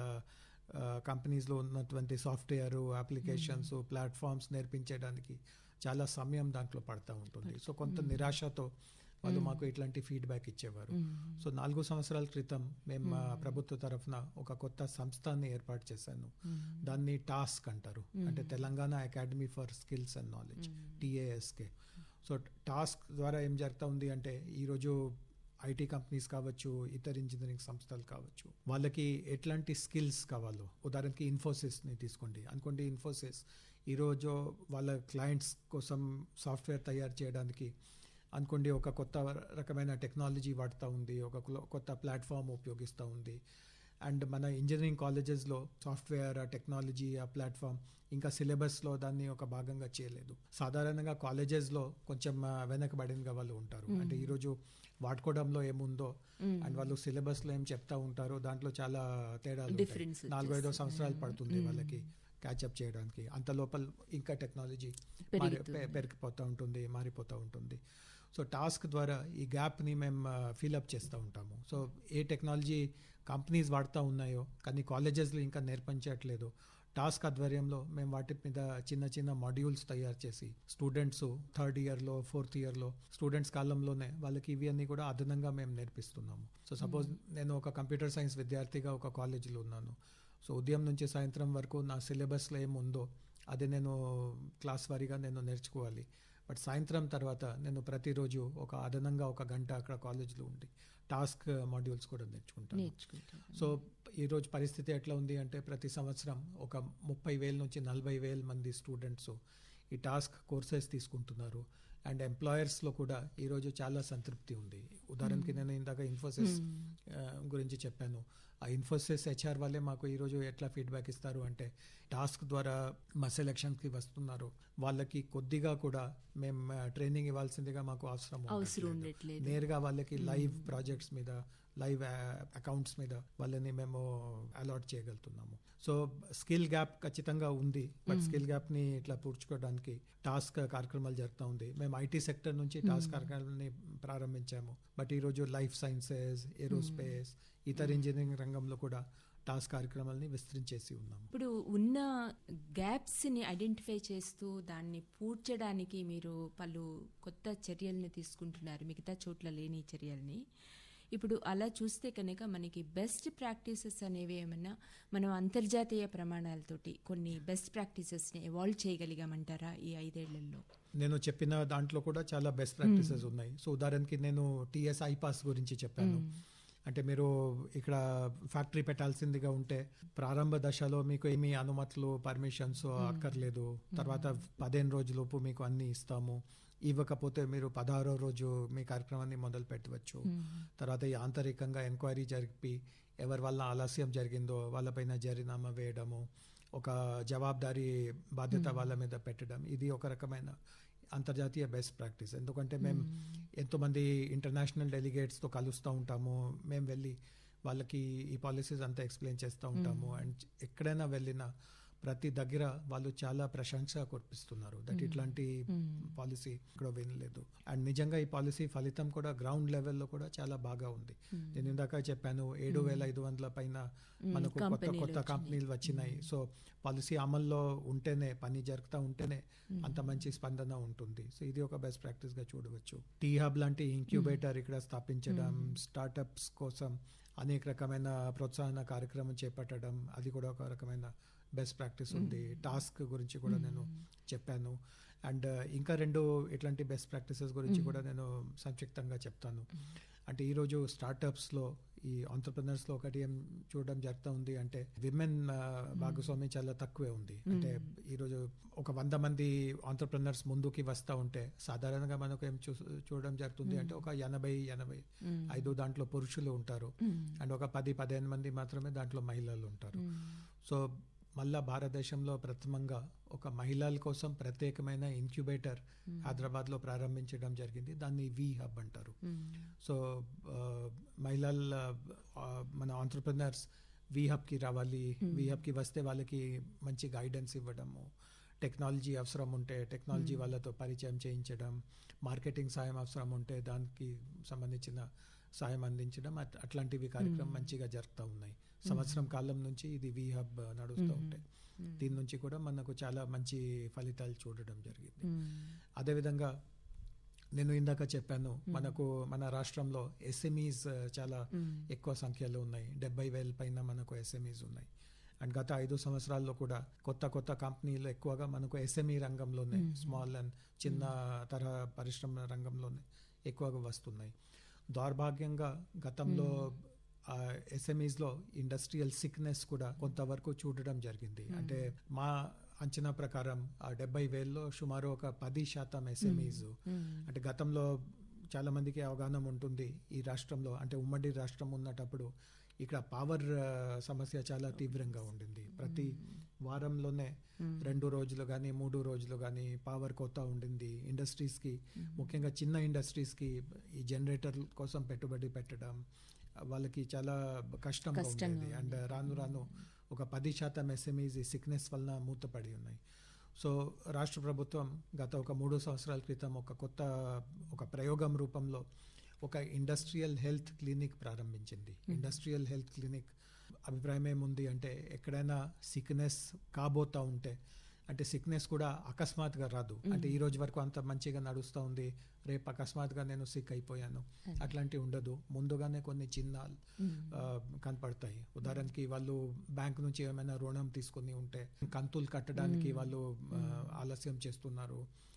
కంపెనీస్లో ఉన్నటువంటి సాఫ్ట్వేర్ అప్లికేషన్స్ ప్లాట్ఫామ్స్ నేర్పించడానికి చాలా సమయం దాంట్లో పడతా ఉంటుంది సో కొంత నిరాశతో వాళ్ళు మాకు ఇట్లాంటి ఫీడ్బ్యాక్ ఇచ్చేవారు సో నాలుగు సంవత్సరాల క్రితం మేము మా ప్రభుత్వ తరఫున ఒక కొత్త సంస్థని ఏర్పాటు చేశాను దాన్ని టాస్క్ అంటారు అంటే Telangana academy for skills and knowledge TASK so task ద్వారా ఏం జరుగుతూ ఉంది అంటే ఈరోజు ఐటీ కంపెనీస్ కావచ్చు ఇతర ఇంజనీరింగ్ సంస్థలు కావచ్చు వాళ్ళకి ఎట్లాంటి స్కిల్స్ కావాలో ఉదాహరణకి ఇన్ఫోసిస్ని తీసుకోండి అనుకోండి ఇన్ఫోసిస్ ఈరోజు వాళ్ళ క్లయింట్స్ కోసం సాఫ్ట్వేర్ తయారు చేయడానికి అనుకోండి ఒక కొత్త రకమైన టెక్నాలజీ వాడుతూ ఉంది ఒక కుల- కొత్త ప్లాట్ఫామ్ ఉపయోగిస్తూ ఉంది అండ్ మన ఇంజనీరింగ్ కాలేజెస్లో సాఫ్ట్వేర్ ఆ టెక్నాలజీ ఆ ప్లాట్ఫామ్ ఇంకా సిలబస్లో దాన్ని ఒక భాగంగా చేయలేదు సాధారణంగా కాలేజెస్లో కొంచెం ఆ, వెనకబడినగా వాళ్ళు ఉంటారు అంటే ఈరోజు వాడుకోవడంలో ఏముందో అండ్ వాళ్ళు సిలబస్లో ఏం చెప్తా ఉంటారో దాంట్లో చాలా తేడాలు ఉంటాయి. Difference నాలుగు ఐదో సంవత్సరాలు పడుతుంది వాళ్ళకి క్యాచప్ చేయడానికి అంత లోపల ఇంకా టెక్నాలజీ పెరుగుతుంది. పెరిగిపోతూ ఉంటుంది మారిపోతూ ఉంటుంది సో టాస్క్ ద్వారా ఈ గ్యాప్ని మేము ఫిల్అప్ చేస్తూ ఉంటాము సో ఏ టెక్నాలజీ కంపెనీస్ వాడుతూ ఉన్నాయో కానీ కాలేజెస్లో ఇంకా నేర్పించట్లేదు టాస్క్ ఆధ్వర్యంలో మేము వాటి మీద చిన్న చిన్న మాడ్యూల్స్ తయారు చేసి స్టూడెంట్స్ థర్డ్ ఇయర్లో ఫోర్త్ ఇయర్లో స్టూడెంట్స్ కాలంలోనే వాళ్ళకి ఇవి అన్ని కూడా అదనంగా మేము నేర్పిస్తున్నాము సో సపోజ్ నేను ఒక కంప్యూటర్ సైన్స్ విద్యార్థిగా ఒక కాలేజీలో ఉన్నాను సో ఉదయం నుంచి సాయంత్రం వరకు నా సిలబస్లో ఏముందో అది నేను క్లాస్ వారీగా నేను నేర్చుకోవాలి బట్ సాయంత్రం తర్వాత నేను ప్రతిరోజు ఒక అదనంగా ఒక గంట అక్కడ కాలేజ్లో ఉండి టాస్క్ మాడ్యూల్స్ కూడా నేర్చుకుంటాను నేర్చుకుంటారు సో ఈరోజు పరిస్థితి ఎట్లా ఉంది అంటే ప్రతి సంవత్సరం ఒక ముప్పై వేల నుంచి నలభై వేల మంది స్టూడెంట్స్ ఈ టాస్క్ కోర్సెస్ తీసుకుంటున్నారు అండ్ ఎంప్లాయర్స్లో కూడా ఈరోజు చాలా సంతృప్తి ఉంది ఉదాహరణకి నేను ఇందాక ఇన్ఫోసిస్ ఆ, గురించి చెప్పాను ఆ ఇన్ఫోసిస్ హెచ్ఆర్ వాళ్ళే మాకు ఈరోజు ఎట్లా ఫీడ్బ్యాక్ ఇస్తారు అంటే టాస్క్ ద్వారా మా సెలక్షన్స్కి వస్తున్నారు వాళ్ళకి కొద్దిగా కూడా మేము ట్రైనింగ్ ఇవ్వాల్సిందిగా మాకు అవసరం అవసరం ఉండట్లేదు. ఉండట్లేదు నేరుగా వాళ్ళకి లైవ్ ప్రాజెక్ట్స్ మీద లైవ్ అకౌంట్స్ మీద వాళ్ళని మేము అలాట్ చేయగలుగుతున్నాము సో స్కిల్ గ్యాప్ ఖచ్చితంగా ఉంది బట్ స్కిల్ గ్యాప్ ని ఇట్లా పూడ్చుకోవడానికి టాస్క్ కార్యక్రమాలు జరుగుతూ ఉంది మేము ఐటీ సెక్టర్ నుంచి టాస్క్ కార్యక్రమాలని ప్రారంభించాము బట్ ఈరోజు లైఫ్ సైన్సెస్ ఏరోస్పేస్ ఇతర ఇంజనీరింగ్ రంగంలో కూడా టాస్క్ కార్యక్రమాలని విస్తరించేసి ఉన్నాము ఇప్పుడు ఉన్న గ్యాప్స్ని ఐడెంటిఫై చేస్తూ దాన్ని పూడ్చడానికి మీరు పలు కొత్త చర్యల్ని తీసుకుంటున్నారు మిగతా చోట్ల లేని చర్యల్ని ఇప్పుడు అలా చూస్తే కనుక మనకి బెస్ట్ ప్రాక్టీసెస్ అనేవి ఏమన్నా మనం అంతర్జాతీయ ప్రమాణాలతోటి కొన్ని బెస్ట్ ప్రాక్టీసెస్ని ఎవాల్వ్ చేయగలిగామంటారా ఈ ఐదేళ్లలో నేను చెప్పిన దాంట్లో కూడా చాలా బెస్ట్ ప్రాక్టీసెస్ ఉన్నాయి సో ఉదాహరణకి నేను టిఎస్ ఐపాస్ గురించి చెప్పాను అంటే మీరు ఇక్కడ ఫ్యాక్టరీ పెట్టాల్సిందిగా ఉంటే ప్రారంభ దశలో మీకు ఏమీ అనుమతులు పర్మిషన్స్ అక్కర్లేదు తర్వాత పదిహేను రోజులోపు మీకు అన్ని ఇస్తాము ఇవ్వకపోతే మీరు పదహారో రోజు మీ కార్యక్రమాన్ని మొదలు పెట్టవచ్చు తర్వాత ఈ ఆంతరికంగా ఎంక్వైరీ జరిపి ఎవరి వల్ల ఆలస్యం జరిగిందో వాళ్ళపైన జరినామా వేయడము ఒక జవాబారి బాధ్యత వాళ్ళ మీద పెట్టడం ఇది ఒక రకమైన అంతర్జాతీయ బెస్ట్ ప్రాక్టీస్ ఎందుకంటే మేము ఎంతోమంది ఇంటర్నేషనల్ డెలిగేట్స్తో కలుస్తూ ఉంటాము మేము వెళ్ళి వాళ్ళకి ఈ పాలసీస్ అంతా ఎక్స్ప్లెయిన్ చేస్తూ ఉంటాము అండ్ ఎక్కడైనా వెళ్ళినా ప్రతి దగ్గర వాళ్ళు చాలా ప్రశంస కురిపిస్తున్నారు దట్ ఇట్లాంటి పాలసీ ఇక్కడ వినలేదు అండ్ నిజంగా ఈ పాలసీ ఫలితం కూడా గ్రౌండ్ లెవెల్లో కూడా చాలా బాగా ఉంది నేను ఇందాక చెప్పాను ఏడు వేల ఐదు వందల పైన మనకు కొత్త కంపెనీలు కొత్త వచ్చినాయి. కంపెనీలు వచ్చినాయి సో పాలసీ అమల్లో ఉంటేనే పని జరుగుతూ ఉంటేనే అంత మంచి స్పందన ఉంటుంది సో ఇది ఒక బెస్ట్ ప్రాక్టీస్ గా చూడవచ్చు టీ హబ్ లాంటి ఇంక్యుబేటర్ ఇక్కడ స్థాపించడం స్టార్టప్స్ కోసం అనేక రకమైన ప్రోత్సాహన కార్యక్రమం చేపట్టడం అది కూడా ఒక రకమైన బెస్ట్ ప్రాక్టీస్ ఉంది టాస్క్ గురించి కూడా నేను చెప్పాను అండ్ ఇంకా రెండు ఇట్లాంటి బెస్ట్ ప్రాక్టీసెస్ గురించి కూడా నేను సంక్షిప్తంగా చెప్తాను అంటే ఈరోజు స్టార్టప్స్లో ఈ ఆంటర్ప్రినర్స్లో ఒకటి ఏం చూడడం జరుగుతూ ఉంది అంటే విమెన్ భాగస్వామ్యం చాలా తక్కువే ఉంది అంటే ఈరోజు ఒక వంద మంది ఆంటర్ప్రినర్స్ ముందుకి వస్తూ ఉంటే సాధారణంగా మనకు ఏం చూ చూడడం జరుగుతుంది అంటే ఒక ఎనభై ఎనభై ఐదు దాంట్లో పురుషులు ఉంటారు అండ్ ఒక పది పదిహేను మంది మాత్రమే దాంట్లో మహిళలు ఉంటారు సో మళ్ళా భారతదేశంలో ప్రథమంగా ఒక మహిళల కోసం ప్రత్యేకమైన ఇంక్యుబేటర్ హైదరాబాద్లో ప్రారంభించడం జరిగింది దాన్ని వి హబ్ అంటారు సో ఆ, మహిళల ఆ, మన ఆంటర్ప్రినర్స్ వి హబ్కి రావాలి వి హబ్కి వస్తే వాళ్ళకి మంచి గైడెన్స్ ఇవ్వడము టెక్నాలజీ అవసరం ఉంటే టెక్నాలజీ వాళ్ళతో పరిచయం చేయించడం మార్కెటింగ్ సాయం అవసరం ఉంటే దానికి సంబంధించిన సాయం అందించడం అట్- అట్లాంటివి కార్యక్రమం మంచిగా జరుగుతూ ఉన్నాయి సంవత్సరం కాలం నుంచి ఇది వి హబ్ నడుస్తూ ఉంటాయి దీని నుంచి కూడా మనకు చాలా మంచి ఫలితాలు చూడడం జరిగింది అదేవిధంగా నేను ఇందాక చెప్పాను మనకు మన రాష్ట్రంలో ఎస్ఎంఈస్ చాలా ఎక్కువ సంఖ్యలో ఉన్నాయి డెబ్బై వేల పైన మనకు ఎస్ఎంఈస్ ఉన్నాయి అండ్ గత ఐదు సంవత్సరాల్లో కూడా కొత్త కొత్త కంపెనీలు ఎక్కువగా మనకు ఎస్ఎంఈ రంగంలోనే స్మాల్ అండ్ చిన్న తరహా పరిశ్రమ రంగంలోనే ఎక్కువగా వస్తున్నాయి దౌర్భాగ్యంగా గతంలో ఎస్ఎంఈస్లో ఇండస్ట్రియల్ సిక్నెస్ కూడా కొంతవరకు చూడడం జరిగింది అంటే మా అంచనా ప్రకారం ఆ డెబ్బై వేల్లో సుమారు ఒక పది శాతం ఎస్ఎంఈస్ అంటే గతంలో చాలా మందికి అవగాహన ఉంటుంది ఈ రాష్ట్రంలో అంటే ఉమ్మడి రాష్ట్రం ఉన్నటప్పుడు ఇక్కడ పవర్ సమస్య చాలా తీవ్రంగా ఉండింది ప్రతి వారంలోనే రెండు రోజులు కానీ మూడు రోజులు కానీ పవర్ కోత ఉండింది ఇండస్ట్రీస్కి ముఖ్యంగా చిన్న ఇండస్ట్రీస్కి ఈ జనరేటర్ కోసం పెట్టుబడి పెట్టడం వాళ్ళకి చాలా కష్టంగా కష్టంగా ఉండేది అండ్ రాను రాను ఒక పది శాతం ఎస్ఎంఈస్ ఈ సిక్నెస్ వలన మూతపడి ఉన్నాయి సో రాష్ట్ర ప్రభుత్వం గత ఒక మూడు సంవత్సరాల క్రితం ఒక కొత్త ఒక ప్రయోగం రూపంలో ఒక ఇండస్ట్రియల్ హెల్త్ క్లినిక్ ప్రారంభించింది ఇండస్ట్రియల్ హెల్త్ క్లినిక్ అభిప్రాయం ఏముంది అంటే ఎక్కడైనా సిక్నెస్ కాబోతా ఉంటే అంటే సిక్నెస్ కూడా అకస్మాత్తుగా రాదు అంటే ఈ రోజు వరకు అంత మంచిగా నడుస్తూ ఉంది రేపు అకస్మాత్తుగా నేను సిక్ అయిపోయాను అట్లాంటివి ఉండదు ముందుగానే కొన్ని చిహ్నాలు ఆ, కనపడతాయి ఉదాహరణకి వాళ్ళు బ్యాంక్ నుంచి ఏమైనా రుణం తీసుకుని ఉంటే కంతులు కట్టడానికి వాళ్ళు ఆ, ఆలస్యం చేస్తున్నారు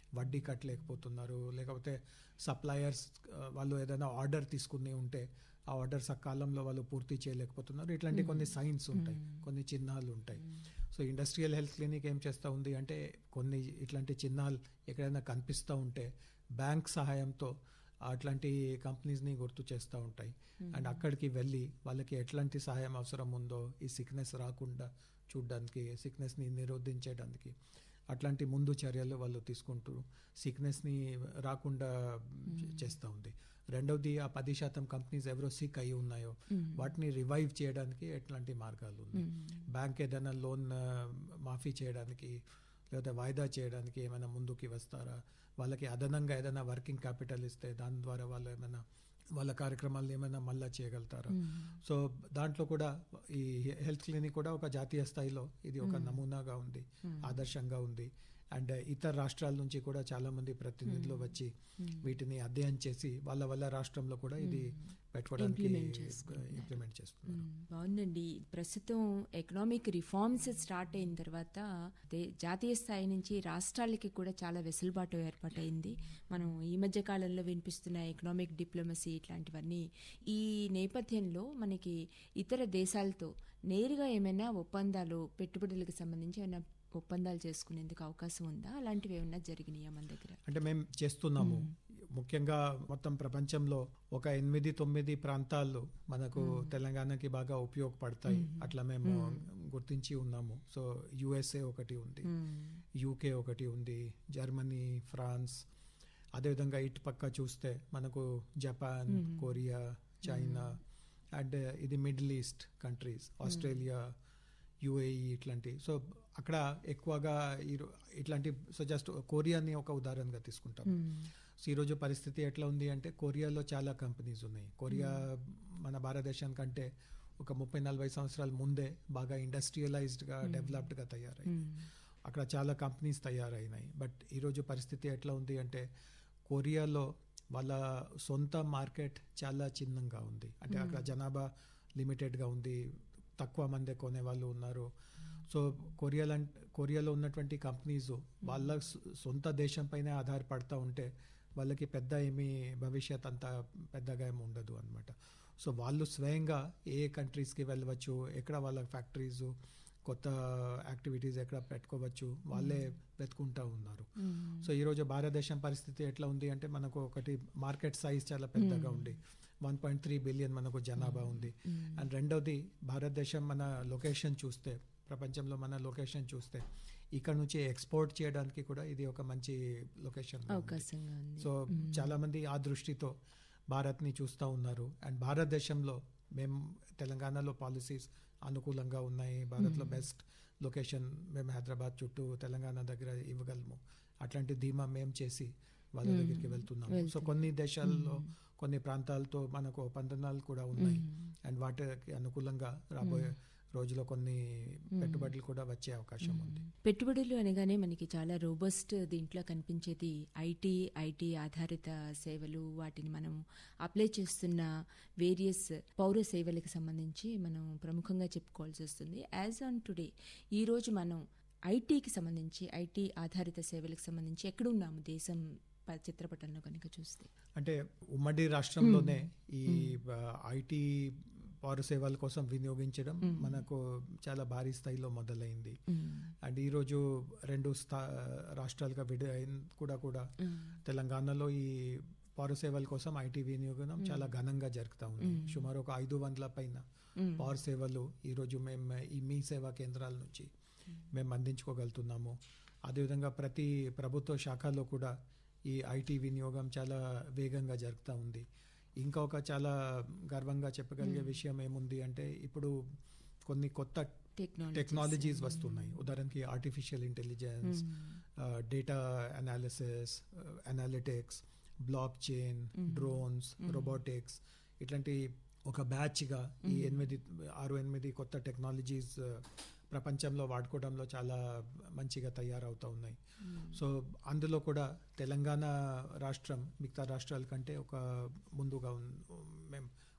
వడ్డీ కట్టలేకపోతున్నారు లేకపోతే సప్లయర్స్ వాళ్ళు ఏదైనా ఆర్డర్ తీసుకుని ఉంటే ఆ ఆర్డర్ సకాలంలో వాళ్ళు పూర్తి చేయలేకపోతున్నారు ఇట్లాంటి కొన్ని సైన్స్ ఉంటాయి కొన్ని చిహ్నాలు ఉంటాయి సో ఇండస్ట్రియల్ హెల్త్ క్లినిక్ ఏం చేస్తూ ఉంది అంటే కొన్ని ఇట్లాంటి చిహ్నాలు ఎక్కడైనా కనిపిస్తూ ఉంటే బ్యాంక్ సహాయంతో అట్లాంటి కంపెనీస్ని గుర్తు చేస్తూ ఉంటాయి అండ్ అక్కడికి వెళ్ళి వాళ్ళకి ఎట్లాంటి సహాయం అవసరం ఉందో ఈ సిక్నెస్ రాకుండా చూడడానికి సిక్నెస్ని నిరోధించడానికి అట్లాంటి ముందు చర్యలు వాళ్ళు తీసుకుంటూ సిక్నెస్ని రాకుండా చేస్తూ ఉంది రెండవది ఆ పది శాతం కంపెనీస్ ఎవరో సిక్ అయి ఉన్నాయో వాటిని రివైవ్ చేయడానికి ఎట్లాంటి మార్గాలు ఉన్నాయి బ్యాంక్ ఏదైనా లోన్ మాఫీ చేయడానికి లేదా వాయిదా చేయడానికి ఏమైనా ముందుకి వస్తారా వాళ్ళకి అదనంగా ఏదైనా వర్కింగ్ క్యాపిటల్ ఇస్తే దాని ద్వారా వాళ్ళు ఏమైనా వాళ్ళ కార్యక్రమాలు ఏమైనా మళ్ళా చేయగలుగుతారా సో దాంట్లో కూడా ఈ హెల్త్ క్లినిక్ కూడా ఒక జాతీయ స్థాయిలో ఇది ఒక నమూనాగా ఉంది ఆదర్శంగా ఉంది అండ్ ఇతర రాష్ట్రాల నుంచి కూడా చాలా మంది ప్రతినిధులు వచ్చి వీటిని అధ్యయనం చేసి వాళ్ళ వల్ల రాష్ట్రంలో కూడా ఇది పెట్టుకోవడానికి Implement చేసుకుంటున్నారు. ఇంప్లిమెంట్ చేస్తున్నారు మ్మ్. బాగుందండి ప్రస్తుతం ఎకనామిక్ రిఫార్మ్స్ స్టార్ట్ అయిన తర్వాత దే- జాతీయ స్థాయి నుంచి రాష్ట్రాలకి కూడా చాలా వెసులుబాటు ఏర్పాటైంది మనం ఈ మధ్య కాలంలో వినిపిస్తున్న ఎకనామిక్ డిప్లొమసీ ఇట్లాంటివన్నీ ఈ నేపథ్యంలో మనకి ఇతర దేశాలతో నేరుగా ఏమైనా ఒప్పందాలు పెట్టుబడులకు సంబంధించి ఏమైనా ఒప్పందాలు చేసుకునేందుకు అవకాశం ఉందా అలాంటివి ఏమైనా జరిగినాయా మన దగ్గర అంటే మేము చేస్తున్నాము ముఖ్యంగా మొత్తం ప్రపంచంలో ఒక ఎనిమిది తొమ్మిది ప్రాంతాల్లో మనకు తెలంగాణకి బాగా ఉపయోగపడతాయి అట్లా మేము గుర్తించి ఉన్నాము సో యుఎస్ఏ ఒకటి ఉంది యూకే ఒకటి ఉంది జర్మనీ ఫ్రాన్స్ అదేవిధంగా ఇటు పక్క చూస్తే మనకు జపాన్ కొరియా చైనా అండ్ ఇది middle east countries Australia UAE ఇట్లాంటి సో అక్కడ ఎక్కువగా ఈ- ఇట్లాంటి సో జస్ట్ కొరియాని ఒక ఉదాహరణగా తీసుకుంటాం సో ఈరోజు పరిస్థితి ఎట్లా ఉంది అంటే కొరియాలో చాలా కంపెనీస్ ఉన్నాయి కొరియా మన భారతదేశం కంటే ఒక ముప్పై నలభై సంవత్సరాల ముందే బాగా ఇండస్ట్రియలైజ్డ్గా డెవలప్డ్గా తయారైంది అక్కడ చాలా కంపెనీస్ తయారైనాయి బట్ ఈరోజు పరిస్థితి ఎట్లా ఉంది అంటే కొరియాలో వాళ్ళ సొంత మార్కెట్ చాలా చిన్నంగా ఉంది అంటే అక్కడ జనాభా లిమిటెడ్గా ఉంది తక్కువ మంది కొనే వాళ్ళు ఉన్నారు సో కొరియా కొరియాలో ఉన్నటువంటి కంపెనీస్ వాళ్ళ సొ- సొంత దేశం పైన ఆధారపడతా ఉంటే వాళ్ళకి పెద్ద ఏమీ భవిష్యత్ అంత పెద్దగా ఏమి ఉండదు అనమాట సో వాళ్ళు స్వయంగా ఏ కంట్రీస్కి వెళ్ళవచ్చు ఎక్కడ వాళ్ళ ఫ్యాక్టరీస్ కొత్త యాక్టివిటీస్ ఎక్కడ పెట్టుకోవచ్చు వాళ్ళే వెతుకుంటా ఉన్నారు సో ఈరోజు భారతదేశం పరిస్థితి ఎట్లా ఉంది అంటే మనకు ఒకటి మార్కెట్ సైజ్ చాలా పెద్దగా ఉంది వన్ పాయింట్ త్రీ బిలియన్ మనకు జనాభా ఉంది అండ్ రెండవది భారతదేశం మన లొకేషన్ చూస్తే ప్రపంచంలో మన లొకేషన్ చూస్తే ఇక్కడ నుంచి ఎక్స్పోర్ట్ చేయడానికి కూడా ఇది ఒక మంచి లొకేషన్ అవకాశంగా ఉంది సో చాలా మంది ఆ దృష్టితో భారత్ని చూస్తూ ఉన్నారు అండ్ భారతదేశంలో మేము తెలంగాణలో పాలసీస్ అనుకూలంగా ఉన్నాయి భారత్లో బెస్ట్ లొకేషన్ మేము హైదరాబాద్ చుట్టూ తెలంగాణ దగ్గర ఇవ్వగలము అట్లాంటి ధీమా మేము చేసి వాళ్ళ దగ్గరికి వెళ్తున్నాము సో కొన్ని దేశాల్లో కొన్ని ప్రాంతాలతో మనకు ఒప్పందాలు కూడా ఉన్నాయి అండ్ వాటికి అనుకూలంగా రాబోయే రోజులో కొన్ని పెట్టుబడులు కూడా వచ్చే అవకాశం ఉంది పెట్టుబడులు అనగానే మనకి చాలా రోబస్ట్ దీంట్లో కనిపించేది ఐటీ ఐటీ ఆధారిత సేవలు వాటిని మనం అప్లై చేస్తున్న వేరియస్ పౌర సేవలకు సంబంధించి మనం ప్రముఖంగా చెప్పుకోవాల్సి వస్తుంది యాజ్ ఆన్ టుడే ఈరోజు మనం ఐటీకి సంబంధించి ఐటీ ఆధారిత సేవలకు సంబంధించి ఎక్కడున్నాము దేశం ప- చిత్రపటంలో కనుక చూస్తే అంటే ఉమ్మడి రాష్ట్రంలోనే ఈ ఐటీ పౌర సేవల కోసం వినియోగించడం మనకు చాలా భారీ స్థాయిలో మొదలైంది అండ్ ఈరోజు రెండు స్థా రాష్ట్రాలుగా విడైన కూడా కూడా తెలంగాణలో ఈ పౌర సేవల కోసం ఐటీ వినియోగం చాలా ఘనంగా జరుగుతూ ఉంది సుమారు ఒక ఐదు వందల పైన పౌర సేవలు ఈరోజు మేము ఈ మీ సేవా కేంద్రాల నుంచి మేము అందించుకోగలుగుతున్నాము అదేవిధంగా ప్రతి ప్రభుత్వ శాఖలో కూడా ఈ ఐటీ వినియోగం చాలా వేగంగా జరుగుతూ ఉంది ఇంకా ఒక చాలా గర్వంగా చెప్పగలిగే విషయం ఏముంది అంటే ఇప్పుడు కొన్ని కొత్త టెక్నాలజీ టెక్నాలజీస్ వస్తున్నాయి ఉదాహరణకి artificial intelligence data analysis analytics blockchain drones robotics ఇట్లాంటి ఒక బ్యాచ్గా ఈ ఎనిమిది ఆరు ఎనిమిది కొత్త టెక్నాలజీస్ ప్రపంచంలో వాడుకోవడంలో చాలా మంచిగా తయారవుతూ ఉన్నాయి సో అందులో కూడా తెలంగాణ రాష్ట్రం మిగతా రాష్ట్రాల కంటే ఒక ముందుగా ఉన్- మేము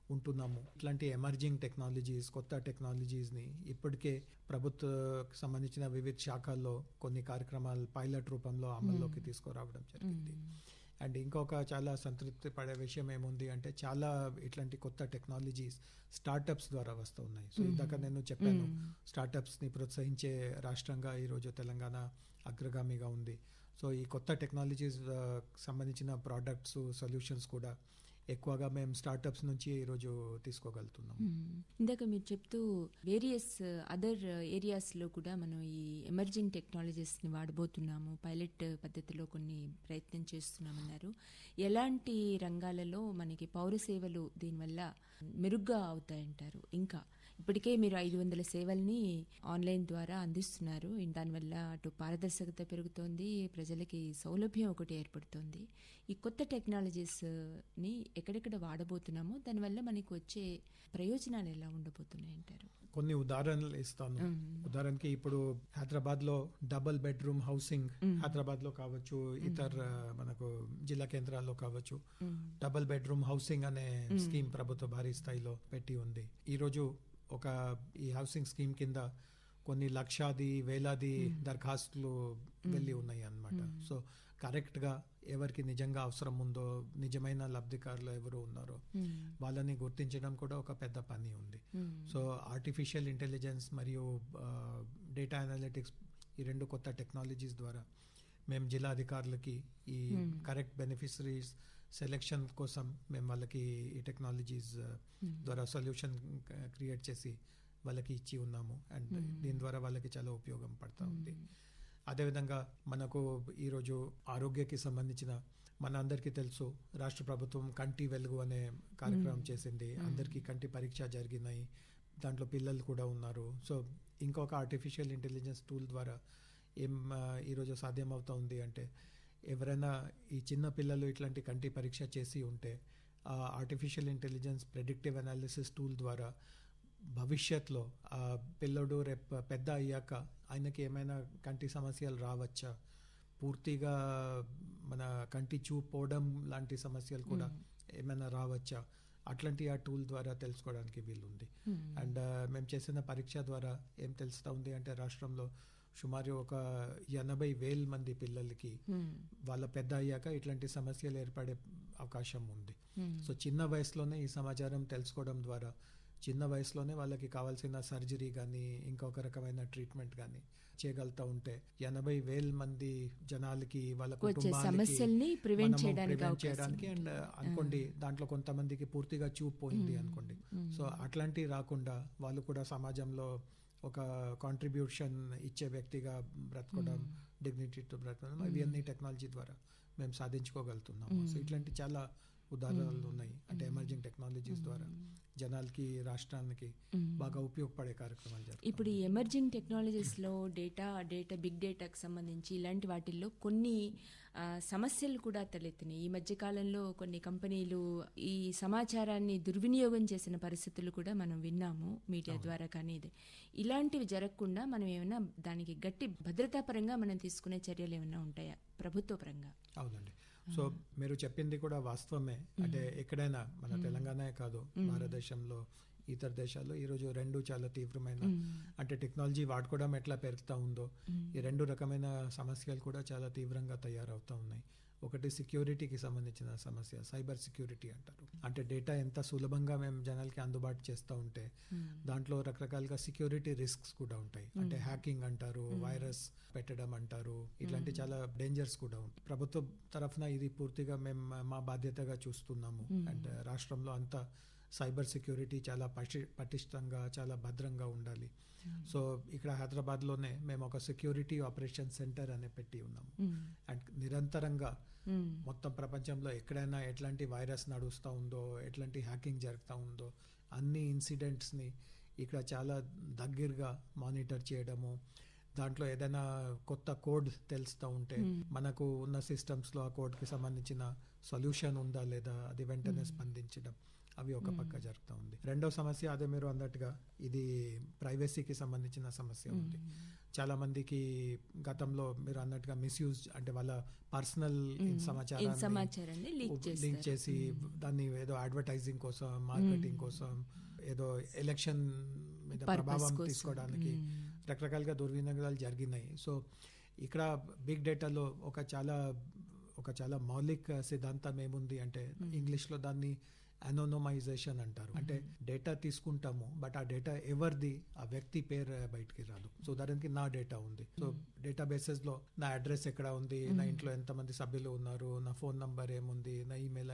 ఉంటున్నాము ఇట్లాంటి ఎమర్జింగ్ టెక్నాలజీస్ కొత్త టెక్నాలజీస్ని ఇప్పటికే ప్రభుత్వ సంబంధించిన వివిధ శాఖల్లో కొన్ని కార్యక్రమాలు పైలట్ రూపంలో అమల్లోకి తీసుకురావడం జరిగింది అండ్ ఇంకొక చాలా సంతృప్తి పడే విషయం ఏముంది అంటే చాలా ఇట్లాంటి కొత్త టెక్నాలజీస్ స్టార్టప్స్ ద్వారా వస్తూ ఉన్నాయి సో ఇందాక నేను చెప్పాను స్టార్టప్స్ని ప్రోత్సహించే రాష్ట్రంగా ఈరోజు తెలంగాణ అగ్రగామిగా ఉంది సో ఈ కొత్త టెక్నాలజీస్ సంబంధించిన ప్రోడక్ట్స్ సొల్యూషన్స్ కూడా ఎక్కువగా మేము స్టార్టప్స్ నుంచి ఈరోజు తీసుకోగలుగుతున్నాం ఇందాక మీరు చెప్తూ వేరియస్ అదర్ ఏరియాస్లో కూడా మనం ఈ ఎమర్జింగ్ టెక్నాలజీస్ని వాడబోతున్నాము పైలట్ పద్ధతిలో కొన్ని ప్రయత్నం చేస్తున్నామన్నారు ఎలాంటి రంగాలలో మనకి పౌర సేవలు దీనివల్ల మెరుగ్గా అవుతాయంటారు ఇంకా ఇప్పటికే మీరు ఐదు వందల సేవల్ని ఆన్లైన్ ద్వారా అందిస్తున్నారు దానివల్ల అటు పారదర్శకత పెరుగుతోంది ప్రజలకి సౌలభ్యం ఒకటి ఏర్పడుతోంది ఈ కొత్త టెక్నాలజీస్ని ఎక్కడెక్కడ వాడబోతున్నామో దానివల్ల మనకి వచ్చే ప్రయోజనాలు ఎలా ఉండబోతున్నాయి అంటారు కొన్ని ఉదాహరణలు ఇస్తాను ఉదాహరణకి ఇప్పుడు హైదరాబాద్ లో డబుల్ బెడ్రూమ్ హౌసింగ్ హైదరాబాద్ లో కావచ్చు ఇతర మనకు జిల్లా కేంద్రాల్లో కావచ్చు డబుల్ బెడ్రూమ్ హౌసింగ్ అనే స్కీమ్ ప్రభుత్వ భారీ స్థాయిలో పెట్టి ఉంది ఈ రోజు ఒక ఈ హౌసింగ్ స్కీమ్ కింద కొన్ని లక్షాది వేలాది దరఖాస్తులు వెళ్ళి ఉన్నాయి అన్నమాట సో కరెక్ట్ గా ఎవరికి నిజంగా అవసరం ఉందో నిజమైన లబ్ధికారులు ఎవరు ఉన్నారో వాళ్ళని గుర్తించడం కూడా ఒక పెద్ద పని ఉంది సో ఆర్టిఫిషియల్ ఇంటెలిజెన్స్ మరియు డేటా అనలిటిక్స్ ఈ రెండు కొత్త టెక్నాలజీస్ ద్వారా మేము జిల్లా అధికారులకి ఈ కరెక్ట్ బెనిఫిషరీస్ సెలెక్షన్ కోసం మేము వాళ్ళకి ఈ టెక్నాలజీస్ ద్వారా సొల్యూషన్ క్రియేట్ చేసి వాళ్ళకి ఇచ్చి ఉన్నాము అండ్ దీని ద్వారా వాళ్ళకి చాలా ఉపయోగం పడతా ఉంది అదేవిధంగా మనకు ఈరోజు ఆరోగ్యకి సంబంధించిన మన అందరికీ తెలుసు రాష్ట్ర ప్రభుత్వం కంటి వెలుగు అనే కార్యక్రమం చేసింది అందరికీ కంటి పరీక్ష జరిగినాయి దాంట్లో పిల్లలు కూడా ఉన్నారు సో ఇంకొక ఆర్టిఫిషియల్ ఇంటెలిజెన్స్ టూల్ ద్వారా ఏం ఆ, ఈరోజు సాధ్యమవుతోంది అంటే ఎవరైనా ఈ చిన్న పిల్లలు ఇట్లాంటి కంటి పరీక్ష చేసి ఉంటే ఆ artificial intelligence predictive analysis tool ద్వారా భవిష్యత్తులో ఆ పిల్లడు రేపు పెద్ద అయ్యాక ఆయనకి ఏమైనా కంటి సమస్యలు రావచ్చా పూర్తిగా మన కంటి చూపు పోవడం లాంటి సమస్యలు కూడా ఏమైనా రావచ్చా అట్లాంటి ఆ టూల్ ద్వారా తెలుసుకోవడానికి వీలుంది అండ్ మేము చేసిన పరీక్ష ద్వారా ఏం తెలుస్తా ఉంది అంటే రాష్ట్రంలో సుమారు ఒక ఎనభై వేల మంది పిల్లలకి వాళ్ళ పెద్ద అయ్యాక ఇట్లాంటి సమస్యలు ఏర్పడే అవకాశం ఉంది సో చిన్న వయసులోనే ఈ సమాచారం తెలుసుకోవడం ద్వారా చిన్న వయసులోనే వాళ్ళకి కావాల్సిన సర్జరీ కానీ ఇంకొక రకమైన ట్రీట్మెంట్ కానీ చేయగలుగుతా ఉంటే ఎనభై వేల మంది జనాలకి వాళ్ళ వచ్చే కుటుంబాలకి సమస్యల్ని prevent మనము చేయడానికి prevent అవకాశం చేయడానికి అండ్ అనుకోండి దాంట్లో కొంతమందికి పూర్తిగా చూపు పోయింది అనుకోండి సో అట్లాంటివి రాకుండా వాళ్ళు కూడా సమాజంలో ఒక కాంట్రిబ్యూషన్ ఇచ్చే వ్యక్తిగా బ్రతకడం డిగ్నిటీతో బ్రతకడం ఇవన్నీ టెక్నాలజీ ద్వారా మేము సాధించుకోగలుగుతున్నాము సో ఇట్లాంటి చాలా ఉదాహరణలు ఉన్నాయి అంటే ఎమర్జింగ్ టెక్నాలజీస్ ద్వారా జనాలకి రాష్ట్రానికి బాగా ఉపయోగపడే కార్యక్రమాలు జరుగుతాయి ఇప్పుడు ఈ ఎమర్జింగ్ టెక్నాలజీస్లో డేటా డేటా బిగ్ డేటాకు సంబంధించి ఇలాంటి వాటిల్లో కొన్ని ఆ, సమస్యలు కూడా తలెత్తినాయి ఈ మధ్యకాలంలో కొన్ని కంపెనీలు ఈ సమాచారాన్ని దుర్వినియోగం చేసిన పరిస్థితులు కూడా మనం విన్నాము మీడియా ద్వారా కానీ ఇది ఇలాంటివి జరగకుండా మనం ఏమైనా దానికి గట్టి భద్రతాపరంగా మనం తీసుకునే చర్యలు ఏమైనా ఉంటాయా ప్రభుత్వ పరంగా అవునండి సో మీరు చెప్పింది కూడా వాస్తవమే అంటే ఎక్కడైనా మన తెలంగాణే కాదు భారతదేశంలో ఇతర దేశాల్లో ఈరోజు రెండు చాలా తీవ్రమైన అంటే టెక్నాలజీ వాడుకోవడం ఎట్లా పెరుగుతూ ఉందో ఈ రెండు రకమైన సమస్యలు కూడా చాలా తీవ్రంగా తయారవుతూ ఉన్నాయి ఒకటి సెక్యూరిటీకి సంబంధించిన సమస్య సైబర్ సెక్యూరిటీ అంటారు అంటే డేటా ఎంత సులభంగా మేము జనాలకి అందుబాటు చేస్తూ ఉంటే దాంట్లో రకరకాలుగా సెక్యూరిటీ రిస్క్స్ కూడా ఉంటాయి అంటే హ్యాకింగ్ అంటారు వైరస్ పెట్టడం అంటారు ఇట్లాంటి చాలా డేంజర్స్ కూడా ఉంటాయి ప్రభుత్వ తరఫున ఇది పూర్తిగా మేము మా బాధ్యతగా చూస్తున్నాము అండ్ రాష్ట్రంలో అంతా సైబర్ సెక్యూరిటీ చాలా పటి పటిష్టంగా చాలా భద్రంగా ఉండాలి సో ఇక్కడ హైదరాబాద్లోనే మేము ఒక సెక్యూరిటీ ఆపరేషన్ సెంటర్ అనే పెట్టి ఉన్నాము అండ్ నిరంతరంగా మొత్తం ప్రపంచంలో ఎక్కడైనా ఎట్లాంటి వైరస్ నడుస్తూ ఉందో ఎట్లాంటి హ్యాకింగ్ జరుగుతూ ఉందో అన్ని ఇన్సిడెంట్స్ని ఇక్కడ చాలా దగ్గరగా మానిటర్ చేయడము దాంట్లో ఏదైనా కొత్త కోడ్ తెలుస్తూ ఉంటే మనకు ఉన్న సిస్టమ్స్లో ఆ కోడ్కి సంబంధించిన సొల్యూషన్ ఉందా లేదా అది వెంటనే స్పందించడం అవి ఒక పక్క జరుగుతూ ఉంది రెండో సమస్య అదే మీరు అన్నట్టుగా ఇది ప్రైవసీకి సంబంధించిన సమస్య ఉంది చాలా మందికి గతంలో మీరు అన్నట్టుగా మిస్యూజ్ అంటే వాళ్ళ పర్సనల్ సమాచారం సమాచారాన్ని లీక్ చేస్తారు. లింక్ చేసి దాన్ని ఏదో అడ్వర్టైజింగ్ కోసం మార్కెటింగ్ కోసం ఏదో ఎలక్షన్ మీద Purpose ప్రభావం కోసం. తీసుకోవడానికి రకరకాలుగా దుర్వినియోగాలు జరిగినాయి సో ఇక్కడ బిగ్ డేటాలో ఒక చాలా ఒక చాలా మౌలిక సిద్ధాంతం ఏముంది అంటే ఇంగ్లీష్లో దాన్ని అనోనమైజేషన్ అంటారు అంటే డేటా తీసుకుంటాము బట్ ఆ డేటా ఎవరిది ఆ వ్యక్తి పేరు బయటికి రాదు సో ఉదాహరణకి నా డేటా ఉంది సో డేటా బేసెస్ లో నా అడ్రస్ ఎక్కడ ఉంది నా ఇంట్లో ఎంతమంది సభ్యులు ఉన్నారు నా ఫోన్ నంబర్ ఏముంది నా ఈమెయిల్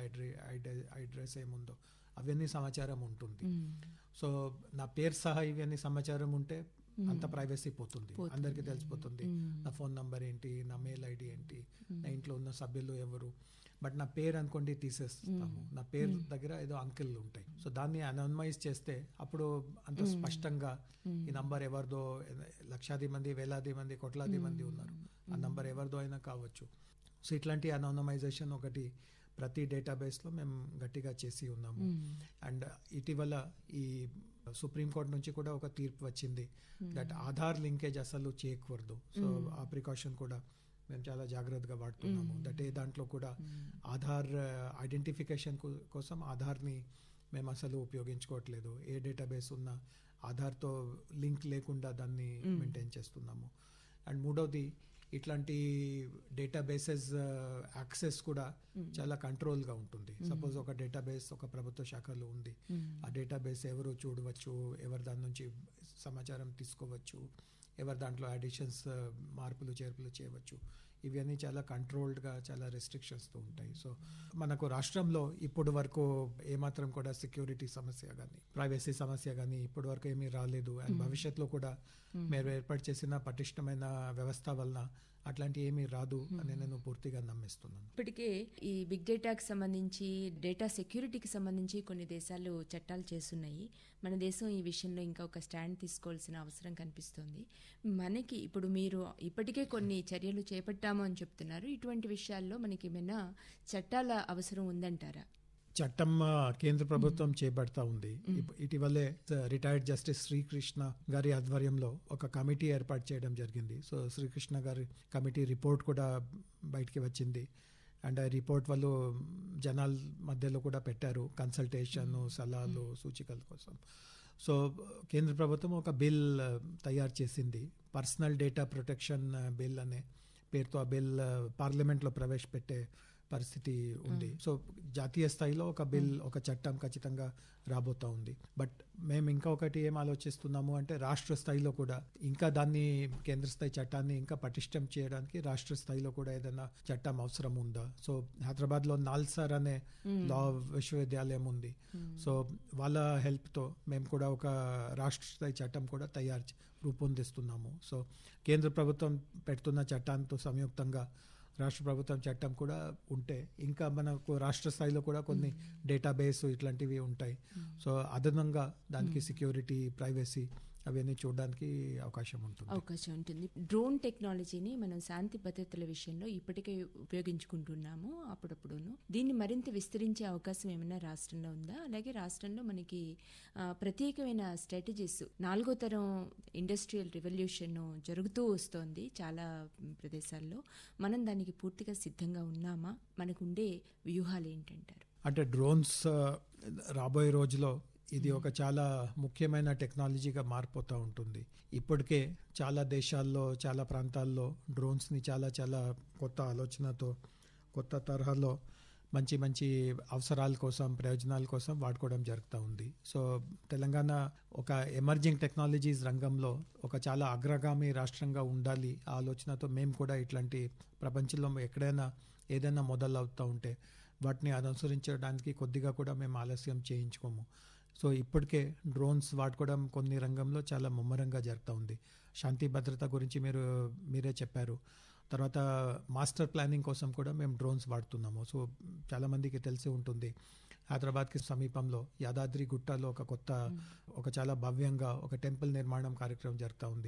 అడ్రస్ ఏముందో అవన్నీ సమాచారం ఉంటుంది సో నా పేరు సహా ఇవన్నీ సమాచారం ఉంటే అంత ప్రైవసీ పోతుంది అందరికీ తెలిసిపోతుంది నా ఫోన్ నంబర్ ఏంటి నా మెయిల్ ఐడి ఏంటి నా ఇంట్లో ఉన్న సభ్యులు ఎవరు బట్ నా పేరు అనుకోండి తీసేస్తాము నా పేరు దగ్గర ఏదో అంకెల్ ఉంటాయి సో దాన్ని అనోనమైజ్ చేస్తే అప్పుడు అంత స్పష్టంగా ఈ నంబర్ ఎవరిదో లక్షాది మంది వేలాది మంది కోట్లాది మంది ఉన్నారు ఆ నంబర్ ఎవరిదో అయినా కావచ్చు సో ఇట్లాంటి అనోనమైజేషన్ ఒకటి ప్రతి డేటాబేస్లో మేము గట్టిగా చేసి ఉన్నాము అండ్ ఇటీవల ఈ సుప్రీంకోర్టు నుంచి కూడా ఒక తీర్పు వచ్చింది దట్ ఆధార్ లింకేజ్ అసలు చేయకూడదు సో ఆ ప్రికాషన్ కూడా మేము చాలా జాగ్రత్తగా వాడుతున్నాము దట్ ఏ దాంట్లో కూడా ఆధార్ ఐడెంటిఫికేషన్ కోసం ఆధార్ని మేము అసలు ఉపయోగించుకోవట్లేదు ఏ డేటాబేస్ ఉన్నా ఆధార్తో లింక్ లేకుండా దాన్ని మెయింటైన్ చేస్తున్నాము అండ్ మూడవది ఇట్లాంటి డేటాబేసెస్ యాక్సెస్ కూడా చాలా కంట్రోల్గా ఉంటుంది సపోజ్ ఒక డేటాబేస్ ఒక ప్రభుత్వ శాఖలో ఉంది ఆ డేటాబేస్ ఎవరు చూడవచ్చు ఎవరు దాని నుంచి సమాచారం తీసుకోవచ్చు ఎవరు దాంట్లో అడిషన్స్ మార్పులు చేర్పులు చేయవచ్చు ఇవన్నీ చాలా కంట్రోల్డ్గా చాలా రెస్ట్రిక్షన్స్తో ఉంటాయి సో మనకు రాష్ట్రంలో ఇప్పుడు వరకు ఏమాత్రం కూడా సెక్యూరిటీ సమస్య కానీ ప్రైవసీ సమస్య కానీ ఇప్పటి వరకు ఏమీ రాలేదు అండ్ భవిష్యత్తులో కూడా మీరు ఏర్పాటు చేసిన పటిష్టమైన వ్యవస్థ వలన అట్లాంటి ఏమీ రాదు అని నేను పూర్తిగా నమ్మిస్తున్నాను ఇప్పటికే ఈ బిగ్ డేటాకి సంబంధించి డేటా సెక్యూరిటీకి సంబంధించి కొన్ని దేశాలు చట్టాలు చేస్తున్నాయి మన దేశం ఈ విషయంలో ఇంకా ఒక స్టాండ్ తీసుకోవాల్సిన అవసరం కనిపిస్తోంది మనకి ఇప్పుడు మీరు ఇప్పటికే కొన్ని చర్యలు చేపట్టాము అని చెప్తున్నారు ఇటువంటి విషయాల్లో మనకి ఏమైనా చట్టాల అవసరం ఉందంటారా చట్టం ఆ, కేంద్ర ప్రభుత్వం చేపడతా ఉంది ఇప్- ఇటీవలే రిటైర్డ్ జస్టిస్ శ్రీకృష్ణ గారి ఆధ్వర్యంలో ఒక కమిటీ ఏర్పాటు చేయడం జరిగింది సో శ్రీకృష్ణ గారి కమిటీ రిపోర్ట్ కూడా బయటికి వచ్చింది అండ్ ఆ రిపోర్ట్ వాళ్ళు జనాల మధ్యలో కూడా పెట్టారు కన్సల్టేషన్ సలహాలు సూచికల కోసం సో కేంద్ర ప్రభుత్వం ఒక బిల్ ఆ, తయారు చేసింది పర్సనల్ డేటా ప్రొటెక్షన్ బిల్ అనే పేరుతో ఆ బిల్ ఆ, పార్లమెంట్లో ప్రవేశపెట్టే పరిస్థితి ఉంది సో జాతీయ స్థాయిలో ఒక బిల్ ఒక చట్టం ఖచ్చితంగా రాబోతా ఉంది బట్ మేము ఇంకా ఒకటి ఏం ఆలోచిస్తున్నాము అంటే రాష్ట్ర స్థాయిలో కూడా ఇంకా దాన్ని కేంద్ర స్థాయి చట్టాన్ని ఇంకా పటిష్టం చేయడానికి రాష్ట్ర స్థాయిలో కూడా ఏదైనా చట్టం అవసరం ఉందా సో హైదరాబాద్ లో నాల్సార్ అనే లా విశ్వవిద్యాలయం ఉంది సో వాళ్ళ హెల్ప్ తో మేము కూడా ఒక రాష్ట్ర స్థాయి చట్టం కూడా తయారు చే- రూపొందిస్తున్నాము సో కేంద్ర ప్రభుత్వం పెడుతున్న చట్టాంతో సంయుక్తంగా రాష్ట్ర ప్రభుత్వం చట్టం కూడా ఉంటే ఇంకా మనకు రాష్ట్ర స్థాయిలో కూడా కొన్ని డేటాబేస్ ఇట్లాంటివి ఉంటాయి సో అదనంగా దానికి సెక్యూరిటీ ప్రైవసీ అవన్నీ చూడడానికి అవకాశం ఉంటుంది అవకాశం ఉంటుంది డ్రోన్ టెక్నాలజీని మనం శాంతి భద్రతల విషయంలో ఇప్పటికే ఉపయోగించుకుంటున్నాము అప్పుడప్పుడును దీన్ని మరింత విస్తరించే అవకాశం ఏమైనా రాష్ట్రంలో ఉందా అలాగే రాష్ట్రంలో మనకి ఆ, ప్రత్యేకమైన స్ట్రాటజీస్ నాలుగో తరం ఇండస్ట్రియల్ రెవల్యూషన్ జరుగుతూ వస్తోంది చాలా ప్రదేశాల్లో మనం దానికి పూర్తిగా సిద్ధంగా ఉన్నామా మనకు ఉండే వ్యూహాలు ఏంటంటారు అంటే డ్రోన్స్ ఆ, రాబోయే రోజులో ఇది ఒక చాలా ముఖ్యమైన టెక్నాలజీగా మారిపోతూ ఉంటుంది ఇప్పటికే చాలా దేశాల్లో చాలా ప్రాంతాల్లో డ్రోన్స్ని చాలా చాలా కొత్త ఆలోచనతో కొత్త తరహాలో మంచి మంచి అవసరాల కోసం ప్రయోజనాల కోసం వాడుకోవడం జరుగుతూ ఉంది సో తెలంగాణ ఒక ఎమర్జింగ్ టెక్నాలజీస్ రంగంలో ఒక చాలా అగ్రగామి రాష్ట్రంగా ఉండాలి ఆ ఆలోచనతో మేము కూడా ఇట్లాంటి ప్రపంచంలో ఎక్కడైనా ఏదైనా మొదలవుతూ ఉంటే వాటిని అనుసరించడానికి కొద్దిగా కూడా మేము ఆలస్యం చేయించుకోము సో ఇప్పటికే డ్రోన్స్ వాడుకోవడం కొన్ని రంగంలో చాలా ముమ్మరంగా జరుగుతూ ఉంది శాంతి భద్రత గురించి మీరు మీరే చెప్పారు తర్వాత మాస్టర్ ప్లానింగ్ కోసం కూడా మేము డ్రోన్స్ వాడుతున్నాము సో చాలామందికి తెలిసి ఉంటుంది హైదరాబాద్కి సమీపంలో యాదాద్రి గుట్టలో ఒక కొత్త ఒక చాలా భవ్యంగా ఒక టెంపుల్ నిర్మాణం కార్యక్రమం జరుగుతూ ఉంది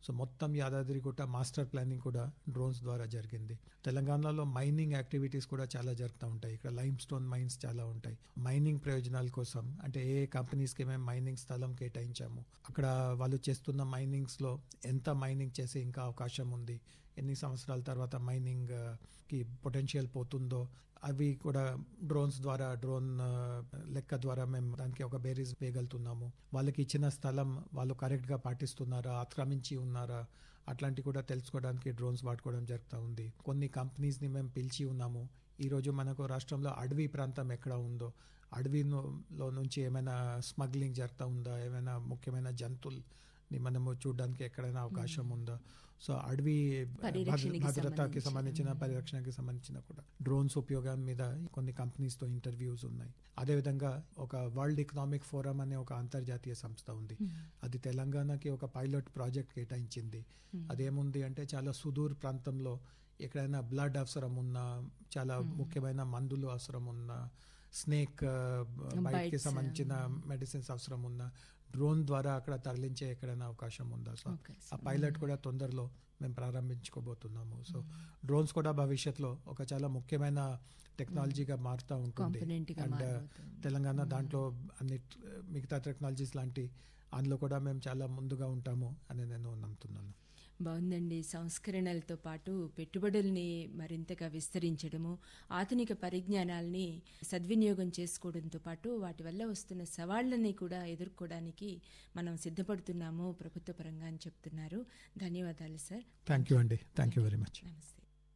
సో మొత్తం యాదాద్రిగుట్ట మాస్టర్ ప్లానింగ్ కూడా డ్రోన్స్ ద్వారా జరిగింది తెలంగాణలో మైనింగ్ యాక్టివిటీస్ కూడా చాలా జరుగుతూ ఉంటాయి ఇక్కడ లైమ్ స్టోన్ మైన్స్ చాలా ఉంటాయి మైనింగ్ ప్రయోజనాల కోసం అంటే ఏ కంపెనీస్కి మేము మైనింగ్ స్థలం కేటాయించాము అక్కడ వాళ్ళు చేస్తున్న మైనింగ్స్లో ఎంత మైనింగ్ చేసే ఇంకా అవకాశం ఉంది ఎన్ని సంవత్సరాల తర్వాత మైనింగ్ ఆ, కి పొటెన్షియల్ పోతుందో అవి కూడా డ్రోన్స్ ద్వారా డ్రోన్ ఆ, లెక్క ద్వారా మేము దానికి ఒక బేరీస్ వేయగలుగుతున్నాము వాళ్ళకి ఇచ్చిన స్థలం వాళ్ళు కరెక్ట్గా పాటిస్తున్నారా ఆక్రమించి ఉన్నారా అట్లాంటి కూడా తెలుసుకోవడానికి డ్రోన్స్ వాడుకోవడం జరుగుతూ ఉంది కొన్ని కంపెనీస్ని మేము పిలిచి ఉన్నాము ఈరోజు మనకు రాష్ట్రంలో అడవి ప్రాంతం ఎక్కడ ఉందో అడవిలో నుంచి ఏమైనా స్మగ్లింగ్ జరుగుతూ ఉందా ఏమైనా ముఖ్యమైన జంతువుల్ని మనము చూడడానికి ఎక్కడైనా అవకాశం ఉందా సో అడవి పరిరక్షణకి భద్ర- భద్రతకి సంబంధించిన. సంబంధించిన పరిరక్షణకి సంబంధించిన కూడా డ్రోన్స్ ఉపయోగం మీద కొన్ని కంపెనీస్తో ఇంటర్వ్యూస్ ఉన్నాయి అదేవిధంగా ఒక వరల్డ్ ఎకనామిక్ ఫోరం అనే ఒక అంతర్జాతీయ సంస్థ ఉంది అది తెలంగాణకి ఒక పైలట్ ప్రాజెక్ట్ కేటాయించింది అదేముంది అంటే చాలా సుదూర్ ప్రాంతంలో ఎక్కడైనా బ్లడ్ అవసరం ఉన్నా చాలా ముఖ్యమైన మందులు అవసరం ఉన్నా స్నేక్ బైట్కి Bites, సంబంధించిన మెడిసిన్స్ అవసరం ఉన్నా డ్రోన్ ద్వారా అక్కడ తరలించే ఎక్కడైనా అవకాశం ఉందా సో Okay, ఆ పైలట్ కూడా తొందరలో మేము ప్రారంభించుకోబోతున్నాము సో డ్రోన్స్ కూడా భవిష్యత్తులో ఒక చాలా ముఖ్యమైన టెక్నాలజీగా మారుతూ ఉంటుంది Component గా అండ్ మారబోతుంది. తెలంగాణ దాంట్లో అన్ని మిగతా టెక్నాలజీస్ లాంటి అందులో కూడా మేము చాలా ముందుగా ఉంటాము అని నేను నమ్ముతున్నాను బాగుందండి సంస్కరణలతో పాటు పెట్టుబడుల్ని మరింతగా విస్తరించడము ఆధునిక పరిజ్ఞానాల్ని సద్వినియోగం చేసుకోవడంతో పాటు వాటి వల్ల వస్తున్న సవాళ్లని కూడా ఎదుర్కోవడానికి మనం సిద్ధపడుతున్నాము ప్రభుత్వ పరంగా అని చెప్తున్నారు ధన్యవాదాలు సార్ థ్యాంక్ యూ అండి థ్యాంక్ యూ వెరీ మచ్ నమస్తే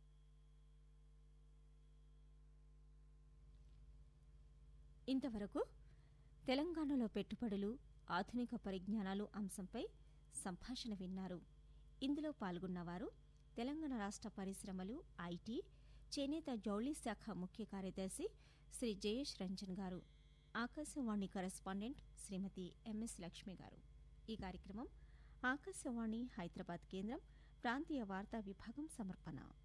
ఇంతవరకు తెలంగాణలో పెట్టుబడులు ఆధునిక పరిజ్ఞానాలు అంశంపై సంభాషణ విన్నారు ఇందులో పాల్గొన్నవారు తెలంగాణ రాష్ట్ర పరిశ్రమలు ఐటీ చేనేత జౌళి శాఖ ముఖ్య కార్యదర్శి శ్రీ జయేష్ రంజన్ గారు ఆకాశవాణి కరెస్పాండెంట్ శ్రీమతి ఎంఎస్ లక్ష్మి గారు ఈ కార్యక్రమం ఆకాశవాణి హైదరాబాద్ కేంద్రం ప్రాంతీయ వార్తా విభాగం సమర్పణ